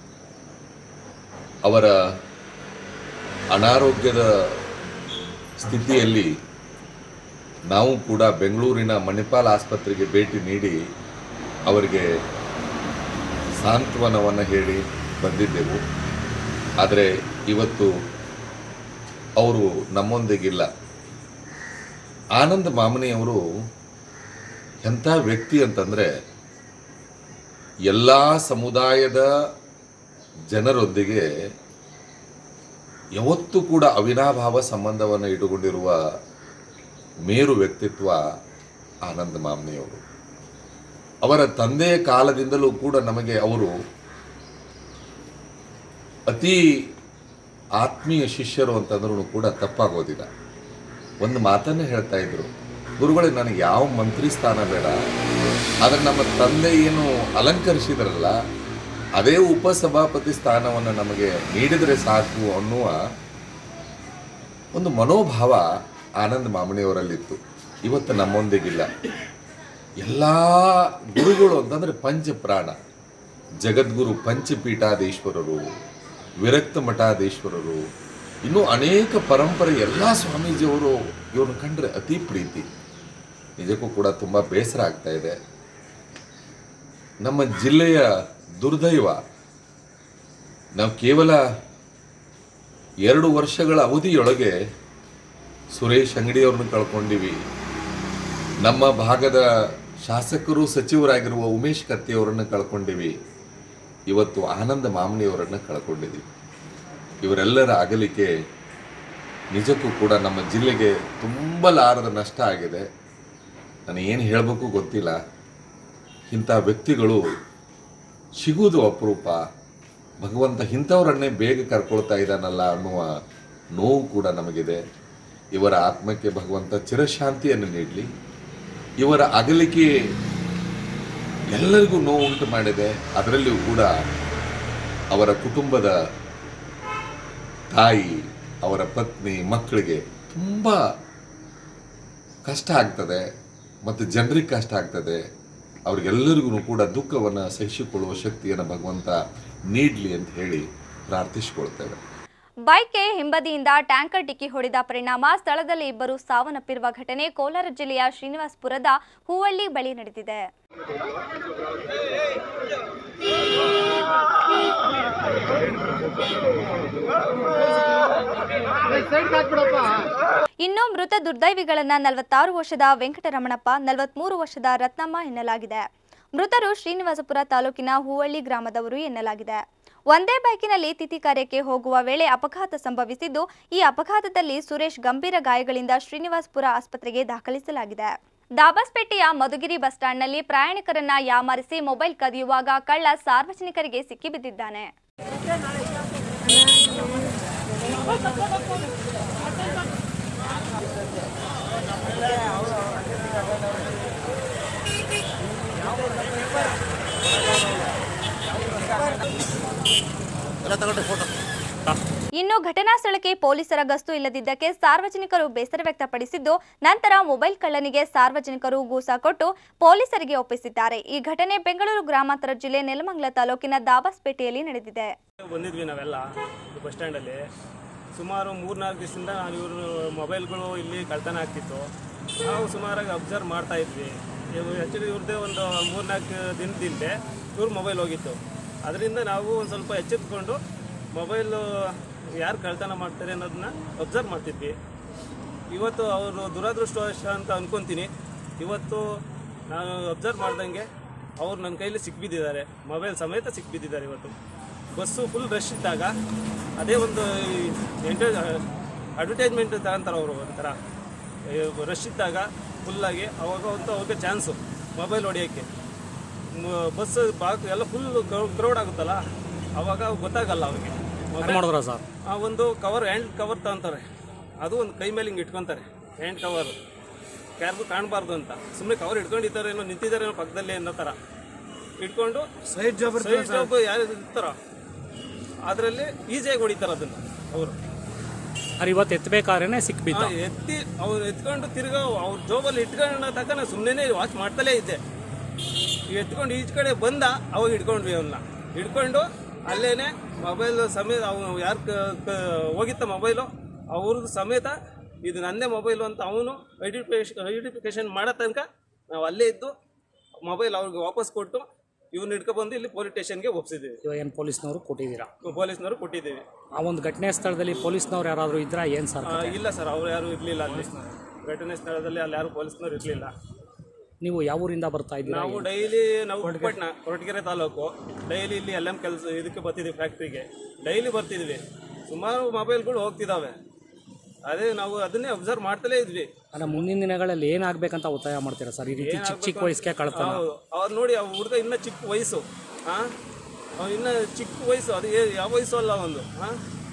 ಅವರ ಅನಾರೋಗ್ಯದ ಸ್ಥಿತಿಯಲ್ಲಿ ನಾವು ಕೂಡ ಬೆಂಗಳೂರಿನ ಮಣಿಪಾಲ್ ಆಸ್ಪತ್ರೆಗೆ ಭೇಟಿ ನೀಡಿ ಅವರಿಗೆ ಸಾಂತ್ವನವನ್ನು ಹೇಳಿ ಬಂದಿದ್ದೆವು ಆದರೆ ಇವತ್ತು ಅವರು ನಮ್ಮೊಂದಿಗಿಲ್ಲ ಆನಂದ್ ಮಾಮನಿಯವರು ಎಂಥ ವ್ಯಕ್ತಿ ಅಂತಂದರೆ ಎಲ್ಲ ಸಮುದಾಯದ ಜನರೊಂದಿಗೆ ಯಾವತ್ತೂ ಕೂಡ ಅವಿನಾಭಾವ ಸಂಬಂಧವನ್ನು ಇಟ್ಟುಕೊಂಡಿರುವ ಮೇರು ವ್ಯಕ್ತಿತ್ವ ಆನಂದ್ ಮಾಮ್ನಿಯವರು ಅವರ ತಂದೆಯ ಕಾಲದಿಂದಲೂ ಕೂಡ ನಮಗೆ ಅವರು ಅತಿ ಆತ್ಮೀಯ ಶಿಷ್ಯರು ಅಂತಂದ್ರೂ ಕೂಡ ತಪ್ಪಾಗೋದಿಲ್ಲ ಒಂದು ಮಾತನ್ನೇ ಹೇಳ್ತಾ ಇದ್ರು ಗುರುಗಳೇ ನನಗೆ ಯಾವ ಮಂತ್ರಿ ಸ್ಥಾನ ಬೇಡ ಆದರೆ ನಮ್ಮ ತಂದೆ ಏನು ಅಲಂಕರಿಸಿದ್ರಲ್ಲ ಅದೇ ಉಪಸಭಾಪತಿ ಸ್ಥಾನವನ್ನು ನಮಗೆ ನೀಡಿದರೆ ಸಾಕು ಅನ್ನುವ ಒಂದು ಮನೋಭಾವ ಆನಂದ್ ಮಾಮಣಿಯವರಲ್ಲಿತ್ತು ಇವತ್ತು ನಮ್ಮೊಂದಿಗಿಲ್ಲ ಎಲ್ಲ ಗುರುಗಳು ಅಂತಂದರೆ ಪಂಚಪ್ರಾಣ ಜಗದ್ಗುರು ಪಂಚಪೀಠಾಧೀಶ್ವರರು ವಿರಕ್ತ ಮಠಾಧೀಶ್ವರರು ಇನ್ನೂ ಅನೇಕ ಪರಂಪರೆ ಎಲ್ಲ ಸ್ವಾಮೀಜಿಯವರು ಇವ್ರನ್ನ ಕಂಡ್ರೆ ಅತಿ ಪ್ರೀತಿ ನಿಜಕ್ಕೂ ಕೂಡ ತುಂಬ ಬೇಸರ ಆಗ್ತಾ ಇದೆ ನಮ್ಮ ಜಿಲ್ಲೆಯ ದುರ್ದೈವ ನಾವು ಕೇವಲ ಎರಡು ವರ್ಷಗಳ ಅವಧಿಯೊಳಗೆ ಸುರೇಶ್ ಅಂಗಡಿಯವ್ರನ್ನ ಕಳ್ಕೊಂಡಿವಿ ನಮ್ಮ ಭಾಗದ ಶಾಸಕರು ಸಚಿವರಾಗಿರುವ ಉಮೇಶ್ ಕತ್ತಿಯವರನ್ನ ಕಳ್ಕೊಂಡಿವಿ ಇವತ್ತು ಆನಂದ ಮಾಮನಿಯವರನ್ನು ಕಳ್ಕೊಂಡಿದ್ದೀವಿ ಇವರೆಲ್ಲರ ಅಗಲಿಕೆ ನಿಜಕ್ಕೂ ಕೂಡ ನಮ್ಮ ಜಿಲ್ಲೆಗೆ ತುಂಬಲಾರದ ನಷ್ಟ ಆಗಿದೆ ನಾನು ಏನು ಹೇಳಬೇಕು ಗೊತ್ತಿಲ್ಲ ಇಂಥ ವ್ಯಕ್ತಿಗಳು ಸಿಗುವುದು ಅಪರೂಪ ಭಗವಂತ ಇಂಥವರನ್ನೇ ಬೇಗ ಕರ್ಕೊಳ್ತಾ ಇದ್ದಾನಲ್ಲ ಅನ್ನುವ ನೋವು ಕೂಡ ನಮಗಿದೆ ಇವರ ಆತ್ಮಕ್ಕೆ ಭಗವಂತ ಚಿರಶಾಂತಿಯನ್ನು ನೀಡಲಿ ಇವರ ಅಗಲಿಕೆ ಎಲ್ಲರಿಗೂ ನೋವು ಉಂಟು ಮಾಡಿದೆ ಅದರಲ್ಲಿಯೂ ಕೂಡ ಅವರ ಕುಟುಂಬದ ತಾಯಿ ಅವರ ಪತ್ನಿ ಮಕ್ಕಳಿಗೆ ತುಂಬ ಕಷ್ಟ ಆಗ್ತದೆ ಮತ್ತು ಜನರಿಗೆ ಕಷ್ಟ ಆಗ್ತದೆ ಅವ್ರಿಗೆಲ್ಲರಿಗೂ ಕೂಡ ದುಃಖವನ್ನು ಸಹಿಸಿಕೊಳ್ಳುವ ಶಕ್ತಿಯನ್ನು ಭಗವಂತ ನೀಡಲಿ ಅಂತ ಹೇಳಿ ಪ್ರಾರ್ಥಿಸಿಕೊಳ್ತೇವೆ ಬೈಕ್ಗೆ ಹಿಂಬದಿಯಿಂದ ಟ್ಯಾಂಕರ್ ಡಿಕ್ಕಿ ಹೊಡೆದ ಪರಿಣಾಮ ಸ್ಥಳದಲ್ಲಿ ಇಬ್ಬರು ಸಾವನ್ನಪ್ಪಿರುವ ಘಟನೆ ಕೋಲಾರ ಜಿಲ್ಲೆಯ ಶ್ರೀನಿವಾಸಪುರದ ಹೂವಳ್ಳಿ ಬಳಿ ನಡೆದಿದೆ ಇನ್ನು ಮೃತ ದುರ್ದೈವಿಗಳನ್ನ ನಲವತ್ತಾರು ವರ್ಷದ ವೆಂಕಟರಮಣಪ್ಪ ನಲವತ್ಮೂರು ವರ್ಷದ ರತ್ನಮ್ಮ ಎನ್ನಲಾಗಿದೆ ಮೃತರು ಶ್ರೀನಿವಾಸಪುರ ತಾಲೂಕಿನ ಹೂವಳ್ಳಿ ಗ್ರಾಮದವರು ಎನ್ನಲಾಗಿದೆ ಒಂದೇ ಬೈಕಿನಲ್ಲಿ ತಿಥಿ ಕಾರ್ಯಕ್ಕೆ ಹೋಗುವ ವೇಳೆ ಅಪಘಾತ ಸಂಭವಿಸಿದ್ದು ಈ ಅಪಘಾತದಲ್ಲಿ ಸುರೇಶ್ ಗಂಭೀರ ಗಾಯಗಳಿಂದ ಶ್ರೀನಿವಾಸಪುರ ಆಸ್ಪತ್ರೆಗೆ ದಾಖಲಿಸಲಾಗಿದೆ ದಾಬಸ್ಪೇಟೆಯ ಮಧುಗಿರಿ ಬಸ್ ಸ್ಟ್ಯಾಂಡ್ನಲ್ಲಿ ಪ್ರಯಾಣಿಕರನ್ನ ಯಾಮಾರಿಸಿ ಮೊಬೈಲ್ ಕದಿಯುವಾಗ ಕಳ್ಳ ಸಾರ್ವಜನಿಕರಿಗೆ ಸಿಕ್ಕಿಬಿದ್ದಿದ್ದಾನೆ ಇನ್ನು ಘಟನಾ ಸ್ಥಳಕ್ಕೆ ಪೊಲೀಸರ ಗಸ್ತು ಇಲ್ಲದಿದ್ದಕ್ಕೆ ಸಾರ್ವಜನಿಕರು ಬೇಸರ ವ್ಯಕ್ತಪಡಿಸಿದ್ದು ನಂತರ ಮೊಬೈಲ್ ಕಳ್ಳನಿಗೆ ಸಾರ್ವಜನಿಕರು ಗೂಸ ಕೊಟ್ಟು ಪೊಲೀಸರಿಗೆ ಒಪ್ಪಿಸಿದ್ದಾರೆ ಈ ಘಟನೆ ಬೆಂಗಳೂರು ಗ್ರಾಮಾಂತರ ಜಿಲ್ಲೆ ನೆಲಮಂಗಲ ತಾಲೂಕಿನ ದಾಬಸ್ಪೇಟೆಯಲ್ಲಿ ನಡೆದಿದೆ ಬಂದಿದ್ವಿ ನಾವೆಲ್ಲ ಬಸ್ ಸ್ಟ್ಯಾಂಡಲ್ಲಿ ಸುಮಾರು ಮೂರ್ನಾಲ್ಕು ದಿವಸದಿಂದ ನಾನು ಇವರು ಮೊಬೈಲ್ಗಳು ಇಲ್ಲಿ ಕಳ್ತನ ಆಗ್ತಿತ್ತು ನಾವು ಸುಮಾರಾಗಿ ಅಬ್ಸರ್ವ್ ಮಾಡ್ತಾ ಇದ್ವಿ ಆ್ಯಕ್ಚುಲಿ ಇವ್ರದ್ದೇ ಒಂದು ಮೂರ್ನಾಲ್ಕು ದಿನದಿಂದೆ ಇವ್ರ ಮೊಬೈಲ್ ಹೋಗಿತ್ತು ಅದರಿಂದ ನಾವು ಒಂದು ಸ್ವಲ್ಪ ಎಚ್ಚೆತ್ಕೊಂಡು ಮೊಬೈಲು ಯಾರು ಕಳ್ತನ ಮಾಡ್ತಾರೆ ಅನ್ನೋದನ್ನ ಅಬ್ಸರ್ವ್ ಮಾಡ್ತಿದ್ವಿ ಇವತ್ತು ಅವರು ದುರದೃಷ್ಟವಶ ಅಂತ ಅನ್ಕೊತೀನಿ ಇವತ್ತು ನಾನು ಅಬ್ಸರ್ವ್ ಮಾಡ್ದಂಗೆ ಅವ್ರು ನನ್ನ ಕೈಲಿ ಸಿಕ್ಬಿದ್ದಿದ್ದಾರೆ ಮೊಬೈಲ್ ಸಮೇತ ಸಿಕ್ಬಿದ್ದಿದ್ದಾರೆ ಇವತ್ತು ಬಸ್ಸು ಫುಲ್ ರಶ್ ಇದ್ದಾಗ ಅದೇ ಒಂದು ಎಂಟು ಅಡ್ವರ್ಟೈಸ್ಮೆಂಟ್ ತಗೊಂತಾರೆ ಅವರು ಒಂಥರ ರಶ್ ಇದ್ದಾಗ ಫುಲ್ಲಾಗಿ ಅವಾಗ ಒಂದು ಅವ್ರಿಗೆ ಚಾನ್ಸು ಮೊಬೈಲ್ ಹೊಡಿಯೋಕ್ಕೆ ಬಸ್ ಬಾಕ್ ಎಲ್ಲ ಫುಲ್ ಕ್ರೌಡ್ ಆಗುತ್ತಲ್ಲ ಅವಾಗ ಗೊತ್ತಾಗಲ್ಲ ಅವ್ರಿಗೆ ಮಾಡಿದ್ರ ಸರ್ ಆ ಒಂದು ಕವರ್ ಹ್ಯಾಂಡ್ ಕವರ್ ತಗೊಂತಾರೆ ಅದು ಒಂದು ಕೈ ಮೇಲೆ ಹಿಂಗೆ ಇಟ್ಕೊತಾರೆ ಹ್ಯಾಂಡ್ ಕವರ್ ಯಾರಿಗೂ ಕಾಣಬಾರ್ದು ಅಂತ ಸುಮ್ಮನೆ ಕವರ್ ಇಟ್ಕೊಂಡಿದ್ದಾರೆ ಏನೋ ನಿಂತಿದ್ದಾರೆ ಏನೋ ಪಕ್ಕದಲ್ಲಿ ಅನ್ನೋ ಥರ ಇಟ್ಕೊಂಡು ಸೈಡ್ ಜಾಬ್ ಸೈಡ್ ಜಾಬ್ ಯಾರು ಇರ್ತಾರೋ ಅದರಲ್ಲಿ ಈಸಿಯಾಗಿ ಹೊಡಿತಾರೆ ಅದನ್ನು ಅವರು ಸರ್ ಇವತ್ತು ಎತ್ತಬೇಕಾದ್ರೆ ಸಿಕ್ಬಿದ್ದ ಎತ್ತಿ ಅವ್ರು ಎತ್ಕೊಂಡು ತಿರ್ಗಾ ಅವ್ರ ಜೋಬಲ್ಲಿ ಇಟ್ಕೊಂಡ ತನಕ ನಾನು ಸುಮ್ಮನೆ ವಾಚ್ ಮಾಡ್ತಲೇ ಇದ್ದೆ ಇವ್ ಎತ್ಕೊಂಡು ಈಚ್ ಕಡೆ ಬಂದ ಅವಾಗ ಹಿಡ್ಕೊಂಡ್ವಿ ಅವನ್ನ ಹಿಡ್ಕೊಂಡು ಅಲ್ಲೇನೆ ಮೊಬೈಲ್ ಸಮೇತ ಅವನು ಯಾರು ಹೋಗಿತ್ತ ಮೊಬೈಲು ಅವ್ರದ್ದು ಸಮೇತ ಇದು ನನ್ನೇ ಮೊಬೈಲು ಅಂತ ಅವನು ಐಡೆಂಟಿಫಿಕೇಶನ್ ಐಡೆಂಟಿಫಿಕೇಶನ್ ಮಾಡೋ ತನಕ ನಾವು ಅಲ್ಲೇ ಇದ್ದು ಮೊಬೈಲ್ ಅವ್ರಿಗೆ ವಾಪಸ್ ಕೊಟ್ಟು ಇವ್ನ ಹಿಡ್ಕೊಬಂದು ಇಲ್ಲಿ ಪೊಲೀಸ್ ಸ್ಟೇಷನ್ಗೆ ಒಪ್ಸಿದ್ದೀವಿ ಇವಾಗ ಏನು ಪೊಲೀಸ್ನವರು ಕೊಟ್ಟಿದ್ದೀರಾ ಪೊಲೀಸ್ನವರು ಕೊಟ್ಟಿದ್ದೀವಿ ಆ ಒಂದು ಘಟನೆ ಸ್ಥಳದಲ್ಲಿ ಪೊಲೀಸ್ನವ್ರು ಯಾರಾದರೂ ಇದ್ರಾ ಏನು ಸರ್ ಆ, ಇಲ್ಲ ಸರ್ ಅವ್ರು ಯಾರು ಇರಲಿಲ್ಲ ಅಲ್ಲಿ ಘಟನೆ ಸ್ಥಳದಲ್ಲಿ ಅಲ್ಲಿ ಯಾರು ಪೊಲೀಸ್ನವ್ರು ಇರಲಿಲ್ಲ ನೀವು ಯಾವ ಊರಿಂದ ಬರ್ತಾ ಇದ್ದೀರಾ ನಾವು ಡೈಲಿ ನಾವು ಉಪ್ಪಟ್ನ ಕೊರಟಗೆರೆ ತಾಲೂಕು ಡೈಲಿ ಇಲ್ಲಿ ಎಲ್ ಎಮ್ ಕೆಲಸ ಇದಕ್ಕೆ ಬರ್ತಿದ್ವಿ ಫ್ಯಾಕ್ಟ್ರಿಗೆ ಡೈಲಿ ಬರ್ತಿದ್ವಿ ಸುಮಾರು ಮೊಬೈಲ್ಗಳು ಹೋಗ್ತಿದ್ದಾವೆ ಅದೇ ನಾವು ಅದನ್ನೇ ಅಬ್ಸರ್ವ್ ಮಾಡ್ತಲೇ ಇದ್ವಿ ಅಂದರೆ ಮುಂದಿನ ದಿನಗಳಲ್ಲಿ ಏನಾಗಬೇಕಂತ ಒತ್ತಾಯ ಮಾಡ್ತೀರಾ ಸರ್ ಈ ರೀತಿ ಚಿಕ್ಕ ಚಿಕ್ಕ ವಯಸ್ಸಿಗೆ ಕಳ್ತನ ಹೌದು ಅವ್ರು ನೋಡಿ ಆ ಹುಡುಗ ಇನ್ನೂ ಚಿಕ್ಕ ವಯಸ್ಸು ಹಾಂ ಅವ್ನು ಇನ್ನೂ ಚಿಕ್ಕ ವಯಸ್ಸು ಅದು ಏ- ಯಾವ ವಯಸ್ಸು ಅಲ್ಲ ಒಂದು ಹಾಂ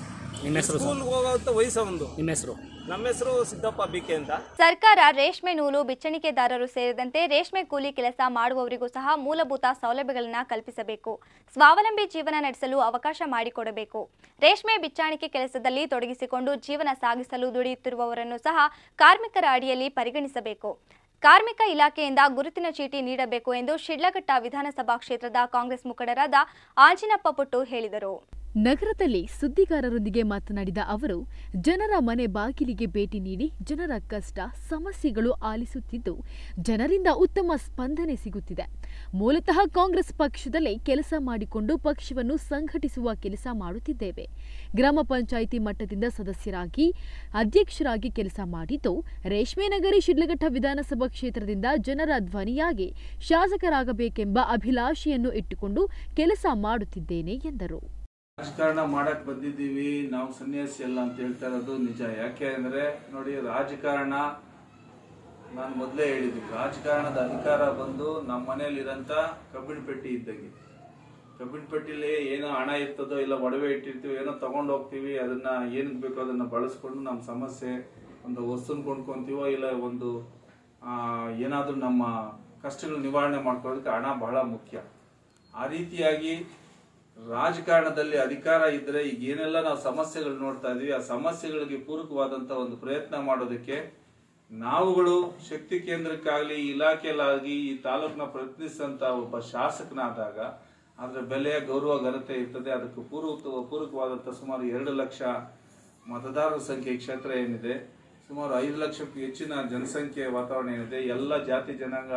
ನಿಮ್ಮ ಹೆಸರು ಸರ್ ಸ್ಕೂಲ್ಗೆ ಹೋಗೋಂಥ ವಯಸ್ಸು ಒಂದು ನಿಮ್ಮ ಹೆಸರು ನಮ್ಮ ಹೆಸರು ಸಿದ್ದಪ್ಪ ಬಿ ಕೆ ಅಂತ ಸರ್ಕಾರ ರೇಷ್ಮೆ ನೂಲು ಬಿಚ್ಚಣಿಕೆದಾರರು ಸೇರಿದಂತೆ ರೇಷ್ಮೆ ಕೂಲಿ ಕೆಲಸ ಮಾಡುವವರಿಗೂ ಸಹ ಮೂಲಭೂತ ಸೌಲಭ್ಯಗಳನ್ನು ಕಲ್ಪಿಸಬೇಕು ಸ್ವಾವಲಂಬಿ ಜೀವನ ನಡೆಸಲು ಅವಕಾಶ ಮಾಡಿಕೊಡಬೇಕು ರೇಷ್ಮೆ ಬಿಚ್ಚಾಣಿಕೆ ಕೆಲಸದಲ್ಲಿ ತೊಡಗಿಸಿಕೊಂಡು ಜೀವನ ಸಾಗಿಸಲು ದುಡಿಯುತ್ತಿರುವವರನ್ನು ಸಹ ಕಾರ್ಮಿಕರ ಅಡಿಯಲ್ಲಿ ಪರಿಗಣಿಸಬೇಕು ಕಾರ್ಮಿಕ ಇಲಾಖೆಯಿಂದ ಗುರುತಿನ ಚೀಟಿ ನೀಡಬೇಕು ಎಂದು ಶಿಡ್ಲಘಟ್ಟ ವಿಧಾನಸಭಾ ಕ್ಷೇತ್ರದ ಕಾಂಗ್ರೆಸ್ ಮುಖಂಡರಾದ ಆಂಜಿನಪ್ಪ ಪುಟ್ಟು ಹೇಳಿದರು ನಗರದಲ್ಲಿ ಸುದ್ದಿಗಾರರೊಂದಿಗೆ ಮಾತನಾಡಿದ ಅವರು ಜನರ ಮನೆ ಬಾಗಿಲಿಗೆ ಭೇಟಿ ನೀಡಿ ಜನರ ಕಷ್ಟ ಸಮಸ್ಯೆಗಳು ಆಲಿಸುತ್ತಿದ್ದು ಜನರಿಂದ ಉತ್ತಮ ಸ್ಪಂದನೆ ಸಿಗುತ್ತಿದೆ ಮೂಲತಃ ಕಾಂಗ್ರೆಸ್ ಪಕ್ಷದಲ್ಲೇ ಕೆಲಸ ಮಾಡಿಕೊಂಡು ಪಕ್ಷವನ್ನು ಸಂಘಟಿಸುವ ಕೆಲಸ ಮಾಡುತ್ತಿದ್ದೇವೆ ಗ್ರಾಮ ಪಂಚಾಯಿತಿ ಮಟ್ಟದಿಂದ ಸದಸ್ಯರಾಗಿ ಅಧ್ಯಕ್ಷರಾಗಿ ಕೆಲಸ ಮಾಡಿದ್ದು ರೇಷ್ಮೆ ನಗರಿ ಶಿಡ್ಲಘಟ್ಟ ವಿಧಾನಸಭಾ ಕ್ಷೇತ್ರದಿಂದ ಜನರ ಧ್ವನಿಯಾಗಿ ಶಾಸಕರಾಗಬೇಕೆಂಬ ಅಭಿಲಾಷೆಯನ್ನು ಇಟ್ಟುಕೊಂಡು ಕೆಲಸ ಮಾಡುತ್ತಿದ್ದೇನೆ ಎಂದರು ರಾಜಕಾರಣ ಮಾಡಕ್ ಬಂದಿದ್ದೀವಿ ನಾವು ಸನ್ಯಾಸಿ ಅಲ್ಲ ಅಂತ ಹೇಳ್ತಾ ಇರೋದು ನಿಜ ಯಾಕೆ ಅಂದ್ರೆ ನೋಡಿ ರಾಜಕಾರಣ ನಾನು ಮೊದಲೇ ಹೇಳಿದ್ದೀನಿ ರಾಜಕಾರಣದ ಅಧಿಕಾರ ಬಂದು ನಮ್ಮ ಮನೇಲಿರಂತ ಕಬ್ಬಿಣ ಪೆಟ್ಟಿ ಇದ್ದಂಗೆ ಕಬ್ಬಿಣ ಪೆಟ್ಟಿಲಿ ಏನೋ ಹಣ ಇರ್ತದೋ ಇಲ್ಲ ಒಡವೆ ಇಟ್ಟಿರ್ತೀವಿ ಏನೋ ತಗೊಂಡು ಹೋಗ್ತೀವಿ ಅದನ್ನ ಏನಕ್ಕೆ ಬೇಕೋ ಅದನ್ನ ಬಳಸ್ಕೊಂಡು ನಮ್ಮ ಸಮಸ್ಯೆ ಒಂದು ವಸ್ತುನ ಕೊಂಡ್ಕೊಂತೀವೋ ಇಲ್ಲ ಒಂದು ಏನಾದರೂ ನಮ್ಮ ಕಷ್ಟಗಳು ನಿವಾರಣೆ ಮಾಡ್ಕೊಳ್ಳೋದಕ್ಕೆ ಹಣ ಬಹಳ ಮುಖ್ಯ ಆ ರೀತಿಯಾಗಿ ರಾಜಕಾರಣದಲ್ಲಿ ಅಧಿಕಾರ ಇದ್ರೆ ಈಗ ಏನೆಲ್ಲ ನಾವು ಸಮಸ್ಯೆಗಳು ನೋಡ್ತಾ ಇದೀವಿ ಆ ಸಮಸ್ಯೆಗಳಿಗೆ ಪೂರಕವಾದಂತ ಒಂದು ಪ್ರಯತ್ನ ಮಾಡೋದಕ್ಕೆ ನಾವುಗಳು ಶಕ್ತಿ ಕೇಂದ್ರಕ್ಕಾಗ್ಲಿ ಇಲಾಖೆಲಾಗಿ ಈ ತಾಲೂಕಿನ ಪ್ರತಿನಿಧಿಸಂತ ಒಬ್ಬ ಶಾಸಕನಾದಾಗ ಅದರ ಬೆಲೆಯ ಗೌರವ ಘನತೆ ಇರ್ತದೆ ಅದಕ್ಕೆ ಪೂರ್ವ ಪೂರಕವಾದಂತ ಸುಮಾರು ಎರಡು ಲಕ್ಷ ಮತದಾರರ ಸಂಖ್ಯೆ ಈ ಕ್ಷೇತ್ರ ಏನಿದೆ ಸುಮಾರು ಐದು ಲಕ್ಷಕ್ಕೂ ಹೆಚ್ಚಿನ ಜನಸಂಖ್ಯೆ ವಾತಾವರಣ ಏನಿದೆ ಎಲ್ಲ ಜಾತಿ ಜನಾಂಗ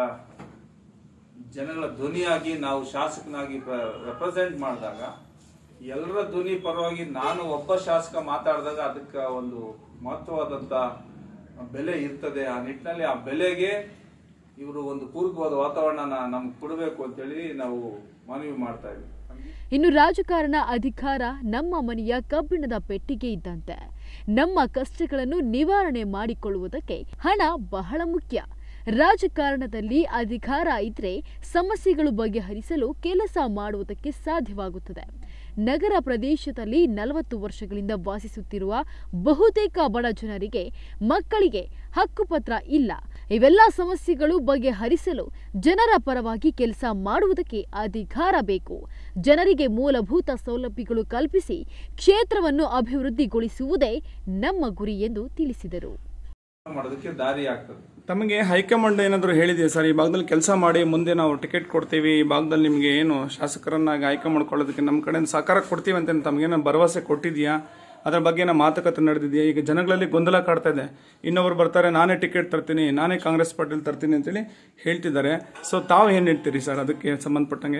ಜನಗಳ ಧ್ವನಿಯಾಗಿ ನಾವು ಶಾಸಕನಾಗಿ ರೆಪ್ರೆಸೆಂಟ್ ಮಾಡಿದಾಗ ಎಲ್ಲರ ಧ್ವನಿ ಪರವಾಗಿ ನಾನು ಒಬ್ಬ ಶಾಸಕ ಮಾತಾಡಿದಾಗ ಅದಕ್ಕೆ ಒಂದು ಮಹತ್ವವಾದಂತ ಬೆಲೆ ಇರ್ತದೆ ಆ ನಿಟ್ಟಿನಲ್ಲಿ ಆ ಬೆಲೆಗೆ ಇವರು ಒಂದು ಪೂರಕವಾದ ವಾತಾವರಣ ನಮ್ಗೆ ಕೊಡಬೇಕು ಅಂತೇಳಿ ನಾವು ಮನವಿ ಮಾಡ್ತಾ ಇದ್ವಿ ಇನ್ನು ರಾಜಕಾರಣ ಅಧಿಕಾರ ನಮ್ಮ ಮನೆಯ ಕಬ್ಬಿಣದ ಪೆಟ್ಟಿಗೆ ಇದ್ದಂತೆ ನಮ್ಮ ಕಷ್ಟಗಳನ್ನು ನಿವಾರಣೆ ಮಾಡಿಕೊಳ್ಳುವುದಕ್ಕೆ ಹಣ ಬಹಳ ಮುಖ್ಯ ರಾಜಕಾರಣದಲ್ಲಿ ಅಧಿಕಾರ ಇದ್ರೆ ಸಮಸ್ಯೆಗಳು ಬಗೆಹರಿಸಲು ಕೆಲಸ ಮಾಡುವುದಕ್ಕೆ ಸಾಧ್ಯವಾಗುತ್ತದೆ ನಗರ ಪ್ರದೇಶದಲ್ಲಿ ನಲವತ್ತು ವರ್ಷಗಳಿಂದ ವಾಸಿಸುತ್ತಿರುವ ಬಹುತೇಕ ಬಡ ಜನರಿಗೆ ಮಕ್ಕಳಿಗೆ ಹಕ್ಕುಪತ್ರ ಇಲ್ಲ ಇವೆಲ್ಲ ಸಮಸ್ಯೆಗಳು ಬಗೆಹರಿಸಲು ಜನರ ಪರವಾಗಿ ಕೆಲಸ ಮಾಡುವುದಕ್ಕೆ ಅಧಿಕಾರ ಬೇಕು ಜನರಿಗೆ ಮೂಲಭೂತ ಸೌಲಭ್ಯಗಳು ಕಲ್ಪಿಸಿ ಕ್ಷೇತ್ರವನ್ನು ಅಭಿವೃದ್ಧಿಗೊಳಿಸುವುದೇ ನಮ್ಮ ಗುರಿ ಎಂದು ತಿಳಿಸಿದರು ಮಾಡೋದಕ್ಕೆ ದಾರಿ ಆಗ್ತದೆ ತಮಗೆ ಹೈಕಮಾಂಡ್ ಏನಾದರೂ ಹೇಳಿದೆಯಾ ಸರ್ ಈ ಭಾಗದಲ್ಲಿ ಕೆಲಸ ಮಾಡಿ ಮುಂದೆ ನಾವು ಟಿಕೆಟ್ ಕೊಡ್ತೀವಿ ಈ ಭಾಗದಲ್ಲಿ ನಿಮಗೆ ಏನು ಶಾಸಕರನ್ನಾಗಿ ಆಯ್ಕೆ ಮಾಡ್ಕೊಳ್ಳೋದಕ್ಕೆ ನಮ್ಮ ಕಡೆಯಿಂದ ಸಹಕಾರ ಕೊಡ್ತೀವಿ ಅಂತ ತಮಗೇನೋ ಭರವಸೆ ಕೊಟ್ಟಿದೆಯಾ ಅದರ ಬಗ್ಗೆ ಏನೋ ಮಾತುಕತೆ ನಡೆದಿದೆಯಾ ಈಗ ಜನಗಳಲ್ಲಿ ಗೊಂದಲ ಕಾಡ್ತಾ ಇದೆ ಇನ್ನೊಬ್ರು ಬರ್ತಾರೆ ನಾನೇ ಟಿಕೆಟ್ ತರ್ತೀನಿ ನಾನೇ ಕಾಂಗ್ರೆಸ್ ಪಾರ್ಟಿಲಿ ತರ್ತೀನಿ ಅಂತೇಳಿ ಹೇಳ್ತಿದ್ದಾರೆ ಸೊ ತಾವು ಏನು ಹೇಳ್ತೀರಿ ಸರ್ ಅದಕ್ಕೆ ಸಂಬಂಧಪಟ್ಟಂಗೆ